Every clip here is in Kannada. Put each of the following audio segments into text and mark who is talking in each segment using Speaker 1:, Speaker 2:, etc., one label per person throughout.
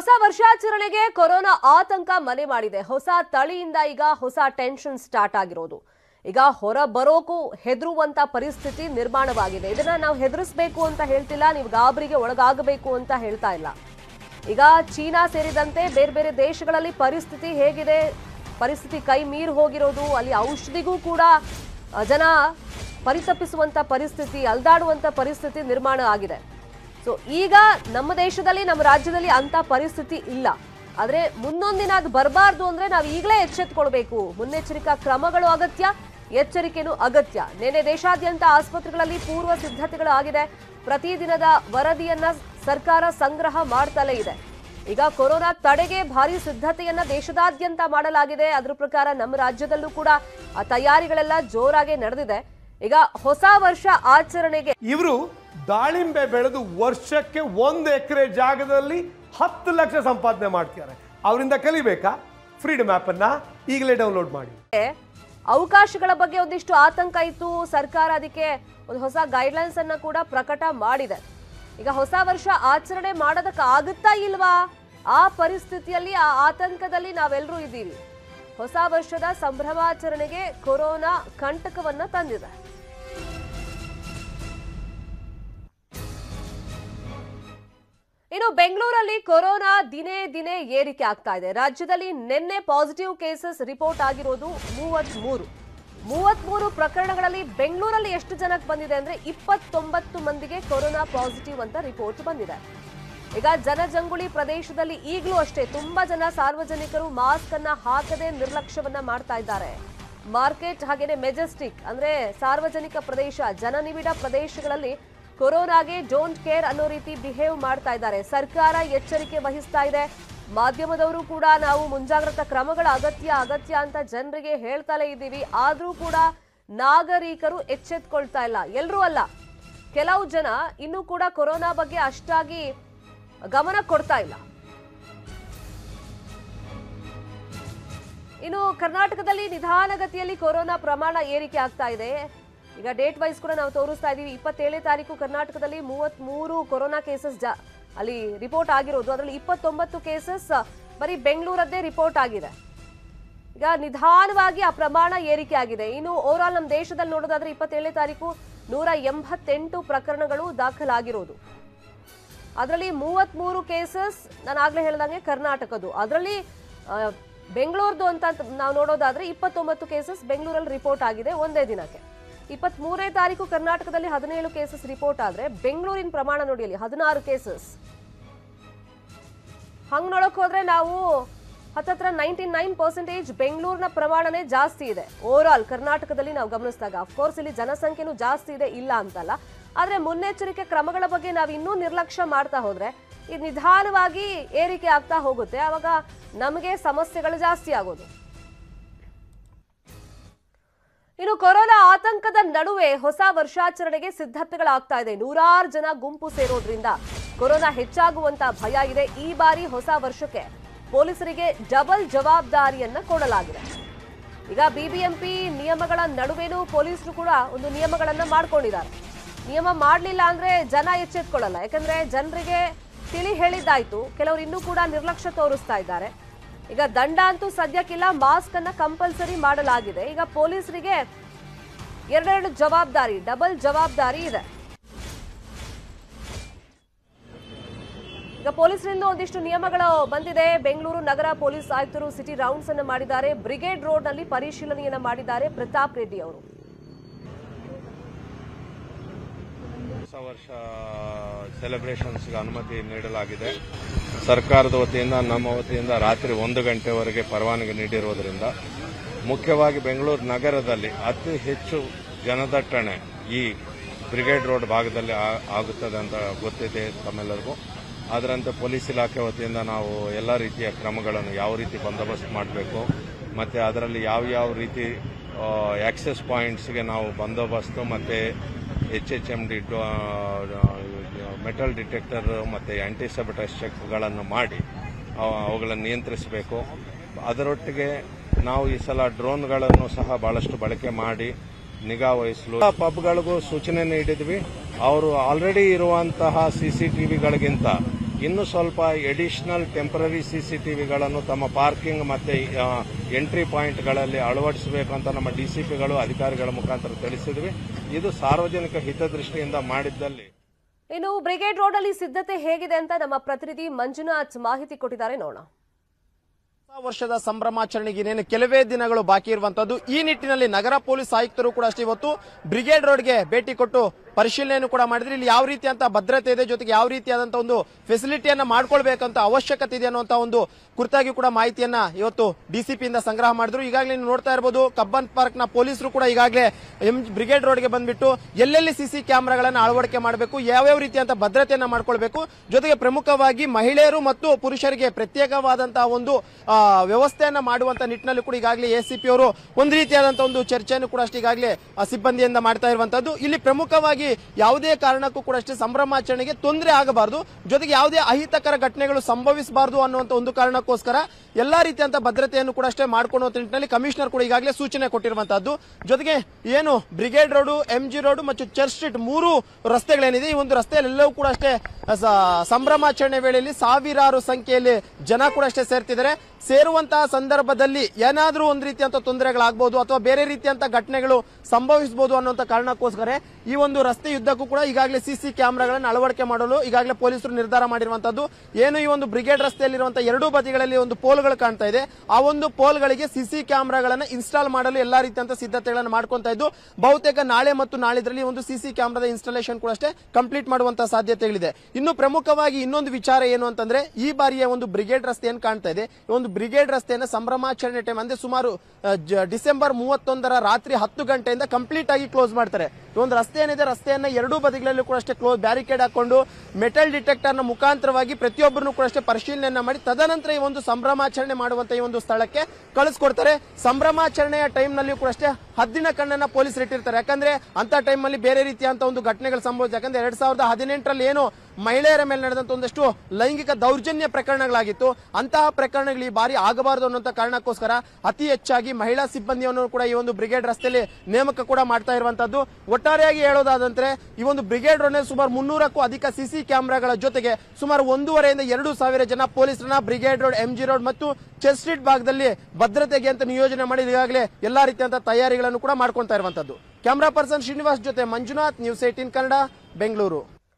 Speaker 1: ಹೊಸ ವರ್ಷಾಚರಣೆಗೆ ಕೊರೋನಾ ಆತಂಕ ಮನೆ ಮಾಡಿದೆ ಹೊಸ ತಳಿಯಿಂದ ಈಗ ಹೊಸ ಟೆನ್ಷನ್ ಸ್ಟಾರ್ಟ್ ಆಗಿರೋದು ಈಗ ಹೊರ ಬರೋಕು ಹೆದರುವಂತ ಪರಿಸ್ಥಿತಿ ನಿರ್ಮಾಣವಾಗಿದೆ ಇದನ್ನ ನಾವು ಹೆದರಿಸಬೇಕು ಅಂತ ಹೇಳ್ತಿಲ್ಲ ನೀವು ಗಾಬರಿಗೆ ಒಳಗಾಗಬೇಕು ಅಂತ ಹೇಳ್ತಾ ಇಲ್ಲ ಈಗ ಚೀನಾ ಸೇರಿದಂತೆ ಬೇರೆ ಬೇರೆ ದೇಶಗಳಲ್ಲಿ ಪರಿಸ್ಥಿತಿ ಹೇಗಿದೆ ಪರಿಸ್ಥಿತಿ ಕೈ ಮೀರಿ ಹೋಗಿರೋದು ಅಲ್ಲಿ ಔಷಧಿಗೂ ಕೂಡ ಅ, ಜನ ಪರಿತಪಿಸುವಂತ ಪರಿಸ್ಥಿತಿ ಅಲ್ದಾಡುವಂತ ಪರಿಸ್ಥಿತಿ ನಿರ್ಮಾಣ ಆಗಿದೆ ಸೊ ಈಗ ನಮ್ಮ ದೇಶದಲ್ಲಿ ನಮ್ಮ ರಾಜ್ಯದಲ್ಲಿ ಅಂತ ಪರಿಸ್ಥಿತಿ ಇಲ್ಲ ಆದ್ರೆ ಮುಂದೊಂದಿನ ಅದು ಬರಬಾರ್ದು ಅಂದ್ರೆ ನಾವು ಈಗಲೇ ಎಚ್ಚೆತ್ಕೊಳ್ಬೇಕು ಮುನ್ನೆಚ್ಚರಿಕಾ ಕ್ರಮಗಳು ಅಗತ್ಯ ಎಚ್ಚರಿಕೆನೂ ಅಗತ್ಯ ನಿನ್ನೆ ದೇಶಾದ್ಯಂತ ಆಸ್ಪತ್ರೆಗಳಲ್ಲಿ ಪೂರ್ವ ಸಿದ್ಧತೆಗಳು ಆಗಿದೆ ಪ್ರತಿದಿನದ ವರದಿಯನ್ನ ಸರ್ಕಾರ ಸಂಗ್ರಹ ಮಾಡ್ತಲೇ ಇದೆ ಈಗ ಕೊರೋನಾ ತಡೆಗೆ ಭಾರಿ ಸಿದ್ಧತೆಯನ್ನ ದೇಶದಾದ್ಯಂತ ಮಾಡಲಾಗಿದೆ ಅದ್ರ ಪ್ರಕಾರ ನಮ್ಮ ರಾಜ್ಯದಲ್ಲೂ ಕೂಡ ಆ ತಯಾರಿಗಳೆಲ್ಲ ಜೋರಾಗಿ ನಡೆದಿದೆ ಈಗ ಹೊಸ ವರ್ಷ ಆಚರಣೆಗೆ
Speaker 2: ಇವರು ದಾಳಿಂಬೆ ಬೆಳೆದು ವರ್ಷಕ್ಕೆ ಒಂದು ಎಕರೆ ಜಾಗದಲ್ಲಿ ಹತ್ತು ಲಕ್ಷ ಸಂಪಾದನೆ ಮಾಡ್ತಿದ್ದಾರೆ ಅವರಿಂದ ಕಲಿಬೇಕಾ ಫ್ರೀಡಮ್ ಅನ್ನ ಈಗಲೇ ಡೌನ್ಲೋಡ್ ಮಾಡಿ
Speaker 1: ಅವಕಾಶಗಳ ಬಗ್ಗೆ ಒಂದಿಷ್ಟು ಆತಂಕ ಇತ್ತು ಸರ್ಕಾರ ಅದಕ್ಕೆ ಒಂದು ಹೊಸ ಗೈಡ್ಲೈನ್ಸ್ ಅನ್ನ ಕೂಡ ಪ್ರಕಟ ಮಾಡಿದೆ ಈಗ ಹೊಸ ವರ್ಷ ಆಚರಣೆ ಮಾಡೋದಕ್ಕೆ ಆಗುತ್ತಾ ಇಲ್ವಾ ಆ ಪರಿಸ್ಥಿತಿಯಲ್ಲಿ ಆ ಆತಂಕದಲ್ಲಿ ನಾವೆಲ್ಲರೂ ಇದ್ದೀವಿ ಹೊಸ ವರ್ಷದ ಸಂಭ್ರಮಾಚರಣೆಗೆ ಕೊರೋನಾ ಕಂಟಕವನ್ನ ತಂದಿದೆ ಇನ್ನು ಬೆಂಗಳೂರಲ್ಲಿ ಕೊರೋನಾ ದಿನೇ ದಿನೇ ಏರಿಕೆ ಆಗ್ತಾ ಇದೆ ರಾಜ್ಯದಲ್ಲಿ ನಿನ್ನೆ ಪಾಸಿಟಿವ್ ಕೇಸಸ್ ರಿಪೋರ್ಟ್ ಆಗಿರೋದು ಮೂವತ್ಮೂರು ಮೂವತ್ಮೂರು ಪ್ರಕರಣಗಳಲ್ಲಿ ಬೆಂಗಳೂರಲ್ಲಿ ಎಷ್ಟು ಜನಕ್ಕೆ ಬಂದಿದೆ ಅಂದ್ರೆ ಇಪ್ಪತ್ತೊಂಬತ್ತು ಮಂದಿಗೆ ಕೊರೋನಾ ಪಾಸಿಟಿವ್ ಅಂತ ರಿಪೋರ್ಟ್ ಬಂದಿದೆ ಈಗ ಜನಜಂಗುಳಿ ಪ್ರದೇಶದಲ್ಲಿ ಈಗಲೂ ಅಷ್ಟೇ ತುಂಬಾ ಜನ ಸಾರ್ವಜನಿಕರು ಮಾಸ್ಕ್ ಅನ್ನ ಹಾಕದೆ ನಿರ್ಲಕ್ಷ್ಯವನ್ನ ಮಾಡ್ತಾ ಇದ್ದಾರೆ ಮಾರ್ಕೆಟ್ ಹಾಗೇನೆ ಮೆಜೆಸ್ಟಿಕ್ ಅಂದ್ರೆ ಸಾರ್ವಜನಿಕ ಪ್ರದೇಶ ಜನನಿಬಿಡ ಪ್ರದೇಶಗಳಲ್ಲಿ ಕೊರೋನಾಗೆ ಡೋಂಟ್ ಕೇರ್ ಅನ್ನೋ ರೀತಿ ಬಿಹೇವ್ ಮಾಡ್ತಾ ಇದ್ದಾರೆ ಸರ್ಕಾರ ಎಚ್ಚರಿಕೆ ವಹಿಸ್ತಾ ಇದೆ ಮಾಧ್ಯಮದವರು ಕೂಡ ನಾವು ಮುಂಜಾಗ್ರತಾ ಕ್ರಮಗಳ ಅಗತ್ಯ ಅಗತ್ಯ ಅಂತ ಜನರಿಗೆ ಹೇಳ್ತಲೇ ಇದ್ದೀವಿ ಆದ್ರೂ ಕೂಡ ನಾಗರಿಕರು ಎಚ್ಚೆತ್ಕೊಳ್ತಾ ಇಲ್ಲ ಎಲ್ಲರೂ ಅಲ್ಲ ಕೆಲವು ಜನ ಇನ್ನೂ ಕೂಡ ಕೊರೋನಾ ಬಗ್ಗೆ ಅಷ್ಟಾಗಿ ಗಮನ ಕೊಡ್ತಾ ಇಲ್ಲ ಇನ್ನು ಕರ್ನಾಟಕದಲ್ಲಿ ನಿಧಾನಗತಿಯಲ್ಲಿ ಕೊರೋನಾ ಪ್ರಮಾಣ ಏರಿಕೆ ಆಗ್ತಾ ಇದೆ ಈಗ ಡೇಟ್ ವೈಸ್ ಕೂಡ ನಾವು ತೋರಿಸ್ತಾ ಇದೀವಿ ಇಪ್ಪತ್ತೇಳನೇ ತಾರೀಕು ಕರ್ನಾಟಕದಲ್ಲಿ ಮೂವತ್ತ್ ಮೂರು ಕೊರೋನಾ ಕೇಸಸ್ ಜಾ ಅಲ್ಲಿ ರಿಪೋರ್ಟ್ ಆಗಿರೋದು ಅದರಲ್ಲಿ ಇಪ್ಪತ್ತೊಂಬತ್ತು ಕೇಸಸ್ ಬರೀ ಬೆಂಗಳೂರದ್ದೇ ರಿಪೋರ್ಟ್ ಆಗಿದೆ ಈಗ ನಿಧಾನವಾಗಿ ಆ ಪ್ರಮಾಣ ಏರಿಕೆ ಆಗಿದೆ ಇನ್ನು ಓವರ್ ಆಲ್ ನಮ್ಮ ದೇಶದಲ್ಲಿ ನೋಡೋದಾದ್ರೆ ಇಪ್ಪತ್ತೇಳನೇ ತಾರೀಕು ನೂರ ಎಂಬತ್ತೆಂಟು ಪ್ರಕರಣಗಳು ದಾಖಲಾಗಿರೋದು ಅದರಲ್ಲಿ ಮೂವತ್ಮೂರು ಕೇಸಸ್ ನಾನು ಆಗ್ಲೇ ಹೇಳ್ದಂಗೆ ಕರ್ನಾಟಕದ್ದು ಅದರಲ್ಲಿ ಬೆಂಗಳೂರ್ದು ಅಂತ ನಾವು ನೋಡೋದಾದ್ರೆ ಇಪ್ಪತ್ತೊಂಬತ್ತು ಕೇಸಸ್ ಬೆಂಗಳೂರಲ್ಲಿ ರಿಪೋರ್ಟ್ ಆಗಿದೆ ಒಂದೇ ದಿನಕ್ಕೆ ಇಪ್ಪತ್ತ್ ಮೂರನೇ ತಾರೀಕು ಕರ್ನಾಟಕದಲ್ಲಿ ಹದಿನೇಳು ಕೇಸಸ್ ರಿಪೋರ್ಟ್ ಆದ್ರೆ ಬೆಂಗಳೂರಿನ ಪ್ರಮಾಣ ನೋಡಿ ಅಲ್ಲಿ ಹದಿನಾರು ಕೇಸಸ್ ಹಂಗ್ ನೋಡಕ್ ಹೋದ್ರೆ ನಾವು ಹತ್ತತ್ರ ನೈಂಟಿ ನೈನ್ ಪರ್ಸೆಂಟೇಜ್ ಬೆಂಗಳೂರಿನ ಪ್ರಮಾಣನೇ ಜಾಸ್ತಿ ಇದೆ ಓವರ್ ಆಲ್ ಕರ್ನಾಟಕದಲ್ಲಿ ನಾವು ಗಮನಿಸಿದಾಗ ಅಫ್ಕೋರ್ಸ್ ಇಲ್ಲಿ ಜನಸಂಖ್ಯೆನೂ ಜಾಸ್ತಿ ಇದೆ ಇಲ್ಲ ಅಂತಲ್ಲ ಆದ್ರೆ ಮುನ್ನೆಚ್ಚರಿಕೆ ಕ್ರಮಗಳ ಬಗ್ಗೆ ನಾವು ಇನ್ನೂ ನಿರ್ಲಕ್ಷ್ಯ ಮಾಡ್ತಾ ಹೋದ್ರೆ ಇದು ನಿಧಾನವಾಗಿ ಏರಿಕೆ ಆಗ್ತಾ ಹೋಗುತ್ತೆ ಆವಾಗ ನಮಗೆ ಸಮಸ್ಯೆಗಳು ಜಾಸ್ತಿ ಆಗೋದು ಇನ್ನು ಕೊರೋನಾ ಆತಂಕದ ನಡುವೆ ಹೊಸ ವರ್ಷಾಚರಣೆಗೆ ಸಿದ್ಧತೆಗಳಾಗ್ತಾ ಇದೆ ನೂರಾರು ಜನ ಗುಂಪು ಸೇರೋದ್ರಿಂದ ಕೊರೋನಾ ಹೆಚ್ಚಾಗುವಂತ ಭಯ ಇದೆ ಈ ಬಾರಿ ಹೊಸ ವರ್ಷಕ್ಕೆ ಪೊಲೀಸರಿಗೆ ಡಬಲ್ ಜವಾಬ್ದಾರಿಯನ್ನ ಕೊಡಲಾಗಿದೆ ಈಗ ಬಿಬಿಎಂಪಿ ನಿಯಮಗಳ ನಡುವೆನೂ ಪೊಲೀಸರು ಕೂಡ ಒಂದು ನಿಯಮಗಳನ್ನ ಮಾಡ್ಕೊಂಡಿದ್ದಾರೆ ನಿಯಮ ಮಾಡಲಿಲ್ಲ ಅಂದ್ರೆ ಜನ ಎಚ್ಚೆತ್ಕೊಳ್ಳಲ್ಲ ಯಾಕಂದ್ರೆ ಜನರಿಗೆ ತಿಳಿ ಹೇಳಿದ್ದಾಯ್ತು ಕೆಲವರು ಇನ್ನೂ ಕೂಡ ನಿರ್ಲಕ್ಷ್ಯ ತೋರಿಸ್ತಾ ಇದ್ದಾರೆ ಈಗ ದಂಡ ಅಂತೂ ಸದ್ಯಕ್ಕಿಲ್ಲ ಮಾಸ್ಕ್ ಅನ್ನ ಕಂಪಲ್ಸರಿ ಮಾಡಲಾಗಿದೆ ಈಗ ಪೊಲೀಸರಿಗೆ ಎರಡೆರಡು ಜವಾಬ್ದಾರಿ ಡಬಲ್ ಜವಾಬ್ದಾರಿ ಇದೆ ಈಗ ಪೊಲೀಸರಿಂದ ಒಂದಿಷ್ಟು ನಿಯಮಗಳು ಬಂದಿದೆ ಬೆಂಗಳೂರು ನಗರ ಪೊಲೀಸ್ ಆಯುಕ್ತರು ಸಿಟಿ ರೌಂಡ್ಸ್ ಅನ್ನು ಮಾಡಿದ್ದಾರೆ ಬ್ರಿಗೇಡ್ ರೋಡ್ ನಲ್ಲಿ ಪರಿಶೀಲನೆಯನ್ನ ಮಾಡಿದ್ದಾರೆ ಪ್ರತಾಪ್ ರೆಡ್ಡಿ ಅವರು
Speaker 3: ಹೊಸ ವರ್ಷ ಸೆಲೆಬ್ರೇಷನ್ಸ್ಗೆ ಅನುಮತಿ ನೀಡಲಾಗಿದೆ ಸರ್ಕಾರದ ವತಿಯಿಂದ ನಮ್ಮ ವತಿಯಿಂದ ರಾತ್ರಿ ಒಂದು ಗಂಟೆವರೆಗೆ ಪರವಾನಗಿ ನೀಡಿರುವುದರಿಂದ ಮುಖ್ಯವಾಗಿ ಬೆಂಗಳೂರು ನಗರದಲ್ಲಿ ಅತಿ ಹೆಚ್ಚು ಜನದಟ್ಟಣೆ ಈ ಬ್ರಿಗೇಡ್ ರೋಡ್ ಭಾಗದಲ್ಲಿ ಆ- ಆಗುತ್ತದೆ ಅಂತ ಗೊತ್ತಿದೆ ತಮ್ಮೆಲ್ಲರಿಗೂ ಅದರಂತೆ ಪೊಲೀಸ್ ಇಲಾಖೆ ವತಿಯಿಂದ ನಾವು ಎಲ್ಲ ರೀತಿಯ ಕ್ರಮಗಳನ್ನು ಯಾವ ರೀತಿ ಬಂದೋಬಸ್ತ್ ಮಾಡಬೇಕು ಮತ್ತು ಅದರಲ್ಲಿ ಯಾವ ಯಾವ ರೀತಿ ಆಕ್ಸೆಸ್ ಪಾಯಿಂಟ್ಸ್ಗೆ ನಾವು ಬಂದೋಬಸ್ತು ಮತ್ತು H H M D metal detector ಮತ್ತು ಆಂಟಿಸೆಪ್ಟೈಸ್ ಚೆಕ್ಗಳನ್ನು ಮಾಡಿ ಅವ- ಅವುಗಳನ್ನು ನಿಯಂತ್ರಿಸಬೇಕು ಅದರೊಟ್ಟಿಗೆ ನಾವು ಈ ಸಲ ಡ್ರೋನ್ಗಳನ್ನು ಸಹ ಬಹಳಷ್ಟು ಬಳಕೆ ಮಾಡಿ ನಿಗಾ ವಹಿಸಲು ಪಬ್ಗಳಿಗೂ ಸೂಚನೆ ನೀಡಿದ್ವಿ ಅವರು ಆಲ್ರೆಡಿ ಇರುವಂತಹ ಸಿ ಸಿ ಟಿವಿಗಳಿಗಿಂತ ಇನ್ನು ಸ್ವಲ್ಪ ಎಡಿಷನಲ್ ಟೆಂಪರರಿ ಸಿಸಿಟಿವಿಗಳನ್ನು ತಮ್ಮ ಪಾರ್ಕಿಂಗ್ ಮತ್ತೆ ಎಂಟ್ರಿ ಪಾಯಿಂಟ್ಗಳಲ್ಲಿ ಅಳವಡಿಸಬೇಕು ಅಂತ ನಮ್ಮ ಡಿಸಿಪಿಗಳು ಅಧಿಕಾರಿಗಳ ಮುಖಾಂತರ ತಿಳಿಸಿದ್ವಿ ಇದು ಸಾರ್ವಜನಿಕ ಹಿತದೃಷ್ಟಿಯಿಂದ ಮಾಡಿದ್ದಲ್ಲಿ
Speaker 1: ಇನ್ನು ಬ್ರಿಗೇಡ್ ರೋಡ್ ಅಲ್ಲಿ ಸಿದ್ಧತೆ ಹೇಗಿದೆ ಅಂತ ನಮ್ಮ ಪ್ರತಿನಿಧಿ ಮಂಜುನಾಥ್ ಮಾಹಿತಿ ಕೊಟ್ಟಿದ್ದಾರೆ ನೋಡೋಣ
Speaker 4: ಹೊಸ ವರ್ಷದ ಸಂಭ್ರಮಾಚರಣೆಗೆ ಇನ್ನೇನು ಕೆಲವೇ ದಿನಗಳು ಬಾಕಿ ಇರುವಂತದ್ದು ಈ ನಿಟ್ಟಿನಲ್ಲಿ ನಗರ ಪೊಲೀಸ್ ಆಯುಕ್ತರು ಕೂಡ ಅಷ್ಟೇ ಇವತ್ತು ಬ್ರಿಗೇಡ್ ರೋಡ್ಗೆ ಭೇಟಿ ಕೊಟ್ಟು ಪರಿಶೀಲನೆಯನ್ನು ಕೂಡ ಮಾಡಿದ್ರೆ ಇಲ್ಲಿ ಯಾವ ರೀತಿಯಂತ ಭದ್ರತೆ ಇದೆ ಜೊತೆಗೆ ಯಾವ ರೀತಿಯಾದಂತಹ ಒಂದು ಫೆಸಿಲಿಟಿಯನ್ನ ಮಾಡ್ಕೊಳ್ಬೇಕಂತ ಅವಶ್ಯಕತೆ ಇದೆ ಅನ್ನುವಂತ ಒಂದು ಕುರಿತಾಗಿ ಕೂಡ ಮಾಹಿತಿಯನ್ನ ಇವತ್ತು ಡಿಸಿಪಿ ಇಂದ ಸಂಗ್ರಹ ಮಾಡಿದ್ರು ಈಗಾಗಲೇ ನೀವು ನೋಡ್ತಾ ಇರಬಹುದು ಕಬ್ಬನ್ ಪಾರ್ಕ್ ನ ಪೊಲೀಸರು ಕೂಡ ಈಗಾಗಲೇ ಎಂ ಬ್ರಿಗೇಡ್ ರೋಡ್ಗೆ ಬಂದ್ಬಿಟ್ಟು ಎಲ್ಲೆಲ್ಲಿ ಸಿಸಿ ಕ್ಯಾಮೆರಾಗಳನ್ನ ಅಳವಡಿಕೆ ಮಾಡಬೇಕು ಯಾವ್ಯಾವ ರೀತಿಯಂತ ಭದ್ರತೆಯನ್ನ ಮಾಡ್ಕೊಳ್ಬೇಕು ಜೊತೆಗೆ ಪ್ರಮುಖವಾಗಿ ಮಹಿಳೆಯರು ಮತ್ತು ಪುರುಷರಿಗೆ ಪ್ರತ್ಯೇಕವಾದಂತಹ ಒಂದು ಆ, ವ್ಯವಸ್ಥೆಯನ್ನ ಮಾಡುವಂತ ನಿಟ್ಟಿನಲ್ಲಿ ಕೂಡ ಈಗಾಗಲೇ ಎಸಿಪಿ ಅವರು ಒಂದು ರೀತಿಯಾದಂತಹ ಒಂದು ಚರ್ಚೆಯನ್ನು ಕೂಡ ಅಷ್ಟೇ ಈಗಾಗಲೇ ಆ, ಸಿಬ್ಬಂದಿಯಿಂದ ಮಾಡ್ತಾ ಇರುವಂತದ್ದು ಇಲ್ಲಿ ಪ್ರಮುಖವಾಗಿ ಯಾವುದೇ ಕಾರಣಕ್ಕೂ ಕೂಡ ಅಷ್ಟೇ ಸಂಭ್ರಮಾಚರಣೆಗೆ ತೊಂದರೆ ಆಗಬಾರದು ಜೊತೆಗೆ ಯಾವುದೇ ಅಹಿತಕರ ಘಟನೆಗಳು ಸಂಭವಿಸಬಾರದು ಅನ್ನುವಂತ ಒಂದು ಕಾರಣಕ್ಕೋಸ್ಕರ ಎಲ್ಲಾ ರೀತಿಯಂತ ಭದ್ರತೆಯನ್ನು ಕೂಡ ಅಷ್ಟೇ ಮಾಡ್ಕೊಳ್ಳುವ ನಿಟ್ಟಿನಲ್ಲಿ ಕಮಿಷನರ್ ಕೂಡ ಈಗಾಗಲೇ ಸೂಚನೆ ಕೊಟ್ಟಿರುವಂತದ್ದು ಜೊತೆಗೆ ಏನು brigade road M G road ಮತ್ತು ಚರ್ಚ್ ಸ್ಟ್ರೀಟ್ ಮೂರು ರಸ್ತೆಗಳೇನಿದೆ ಈ ಒಂದು ರಸ್ತೆಯಲ್ಲೆಲ್ಲವೂ ಕೂಡ ಅಷ್ಟೇ ಸ- ಸಂಭ್ರಮಾಚರಣೆ ವೇಳೆಯಲ್ಲಿ ಸಾವಿರಾರು ಸಂಖ್ಯೆಯಲ್ಲಿ ಜನ ಕೂಡ ಅಷ್ಟೇ ಸೇರ್ತಿದ್ದಾರೆ ಸೇರುವಂತಹ ಸಂದರ್ಭದಲ್ಲಿ ಏನಾದ್ರೂ ಒಂದು ರೀತಿಯಂತ ತೊಂದರೆಗಳಾಗಬಹುದು ಅಥವಾ ಬೇರೆ ರೀತಿಯಂತ ಘಟನೆಗಳು ಸಂಭವಿಸಬಹುದು ಅನ್ನುವಂತ ಕಾರಣಕ್ಕೋಸ್ಕರ ಈ ಒಂದು ರಸ್ತೆ ಯುದ್ಧಕ್ಕೂ ಕೂಡ ಈಗಾಗಲೇ ಸಿಸಿ ಕ್ಯಾಮೆರಾಗಳನ್ನು ಅಳವಡಿಕೆ ಮಾಡಲು ಈಗಾಗಲೇ ಪೊಲೀಸರು ನಿರ್ಧಾರ ಮಾಡಿರುವಂತದ್ದು ಏನು ಈ ಒಂದು ಬ್ರಿಗೇಡ್ ರಸ್ತೆಯಲ್ಲಿರುವಂತಹ ಎರಡೂ ಬದಿಗಳಲ್ಲಿ ಒಂದು ಪೋಲ್ಗಳು ಕಾಣ್ತಾ ಇದೆ ಆ ಒಂದು ಪೋಲ್ಗಳಿಗೆ ಸಿಸಿ ಕ್ಯಾಮೆರಾಗಳನ್ನು ಇನ್ಸ್ಟಾಲ್ ಮಾಡಲು ಎಲ್ಲಾ ರೀತಿಯಂತ ಸಿದ್ಧತೆಗಳನ್ನು ಮಾಡ್ಕೊಂತಾ ಇದ್ದು ಬಹುತೇಕ ನಾಳೆ ಮತ್ತು ನಾಳಿದ್ರಲ್ಲಿ ಒಂದು ಸಿಸಿ ಕ್ಯಾಮೆರಾದ ಇನ್ಸ್ಟಾಲೇಷನ್ ಕೂಡ ಅಷ್ಟೇ ಕಂಪ್ಲೀಟ್ ಮಾಡುವಂತಹ ಸಾಧ್ಯತೆಗಳಿದೆ ಇನ್ನು ಪ್ರಮುಖವಾಗಿ ಇನ್ನೊಂದು ವಿಚಾರ ಏನು ಅಂತಂದ್ರೆ ಈ ಬಾರಿಯ ಒಂದು ಬ್ರಿಗೇಡ್ ರಸ್ತೆ ಏನ್ ಕಾಣ್ತಾ ಇದೆ ಈ ಒಂದು ಬ್ರಿಗೇಡ್ ರಸ್ತೆಯನ್ನು ಸಂಭ್ರಮಾಚರಣೆ ಟೈಮ್ ಅಂದ್ರೆ ಸುಮಾರು ಆ, ಜ- ಡಿಸೆಂಬರ್ ಮೂವತ್ತೊಂದರ ರಾತ್ರಿ ಹತ್ತು ಗಂಟೆಯಿಂದ ಕಂಪ್ಲೀಟ್ ಆಗಿ ಕ್ಲೋಸ್ ಮಾಡ್ತಾರೆ ಈ ಒಂದು ರಸ್ತೆ ಏನಿದೆ ರಸ್ತೆಯನ್ನ ಎರಡೂ ಬದಿಗಳಲ್ಲೂ ಕೂಡ ಅಷ್ಟೇ ಕ್ಲೋಸ್ ಬ್ಯಾರಿಕೇಡ್ ಹಾಕೊಂಡು ಮೆಟಲ್ ಡಿಟೆಕ್ಟರ್ ನ ಮುಖಾಂತರವಾಗಿ ಪ್ರತಿಯೊಬ್ಬರನ್ನು ಕೂಡ ಅಷ್ಟೇ ಪರಿಶೀಲನೆಯನ್ನ ಮಾಡಿ ತದನಂತರ ಈ ಒಂದು ಸಂಭ್ರಮಾಚರಣೆ ಮಾಡುವಂತ ಈ ಒಂದು ಸ್ಥಳಕ್ಕೆ ಕಳಿಸ್ಕೊಡ್ತಾರೆ ಸಂಭ್ರಮಾಚರಣೆಯ ಟೈಮ್ ನಲ್ಲಿ ಕೂಡ ಅಷ್ಟೇ ಹದ್ದಿನ ಕಣ್ಣನ್ನ ಪೊಲೀಸರು ಇಟ್ಟಿರ್ತಾರೆ ಯಾಕಂದ್ರೆ ಅಂತ ಟೈಮ್ ಅಲ್ಲಿ ಬೇರೆ ರೀತಿಯಂತ ಒಂದು ಘಟನೆಗಳು ಸಂಭವಿಸಿದೆ ಯಾಕಂದ್ರೆ ಎರಡ್ ಸಾವಿರದ ಹದಿನೆಂಟರಲ್ಲಿ ಏನು ಮಹಿಳೆಯರ ಮೇಲೆ ನಡೆದಂತ ಒಂದಷ್ಟು ಲೈಂಗಿಕ ದೌರ್ಜನ್ಯ ಪ್ರಕರಣಗಳಾಗಿತ್ತು ಅಂತಹ ಪ್ರಕರಣಗಳು ಈ ಬಾರಿ ಆಗಬಾರದು ಅನ್ನುವಂತ ಕಾರಣಕ್ಕೋಸ್ಕರ ಅತಿ ಹೆಚ್ಚಾಗಿ ಮಹಿಳಾ ಸಿಬ್ಬಂದಿಯನ್ನು ಕೂಡ ಈ ಒಂದು ಬ್ರಿಗೇಡ್ ರಸ್ತೆಯಲ್ಲಿ ನೇಮಕ ಕೂಡ ಮಾಡ್ತಾ ಇರುವಂತದ್ದು ಒಟ್ಟಾರೆಯಾಗಿ ಹೇಳೋದಾದಂದ್ರೆ ಈ ಒಂದು ಬ್ರಿಗೇಡ್ ರೋಡ್ ಸುಮಾರು ಮುನ್ನೂರಕ್ಕೂ ಅಧಿಕ ಸಿಸಿ ಕ್ಯಾಮೆರಾಗಳ ಜೊತೆಗೆ ಸುಮಾರು ಒಂದೂವರೆಯಿಂದ ಎರಡು ಸಾವಿರ ಜನ ಪೊಲೀಸರನ್ನ ಬ್ರಿಗೇಡ್ ರೋಡ್ ಎಂಜಿ ರೋಡ್ ಮತ್ತು ಚೆಸ್ಟ್ ಸ್ಟ್ರೀಟ್ ಭಾಗದಲ್ಲಿ ಭದ್ರತೆಗೆ ಅಂತ ನಿಯೋಜನೆ ಮಾಡಿ ಈಗಾಗಲೇ ಎಲ್ಲಾ ರೀತಿಯಂತ ತಯಾರಿಗಳನ್ನು ಕೂಡ ಮಾಡ್ಕೊಂತಾ ಇರುವಂತದ್ದು ಕ್ಯಾಮರಾ ಪರ್ಸನ್ ಶ್ರೀನಿವಾಸ್ ಜೊತೆ Manjunath news eighteen Kannada Bengaluru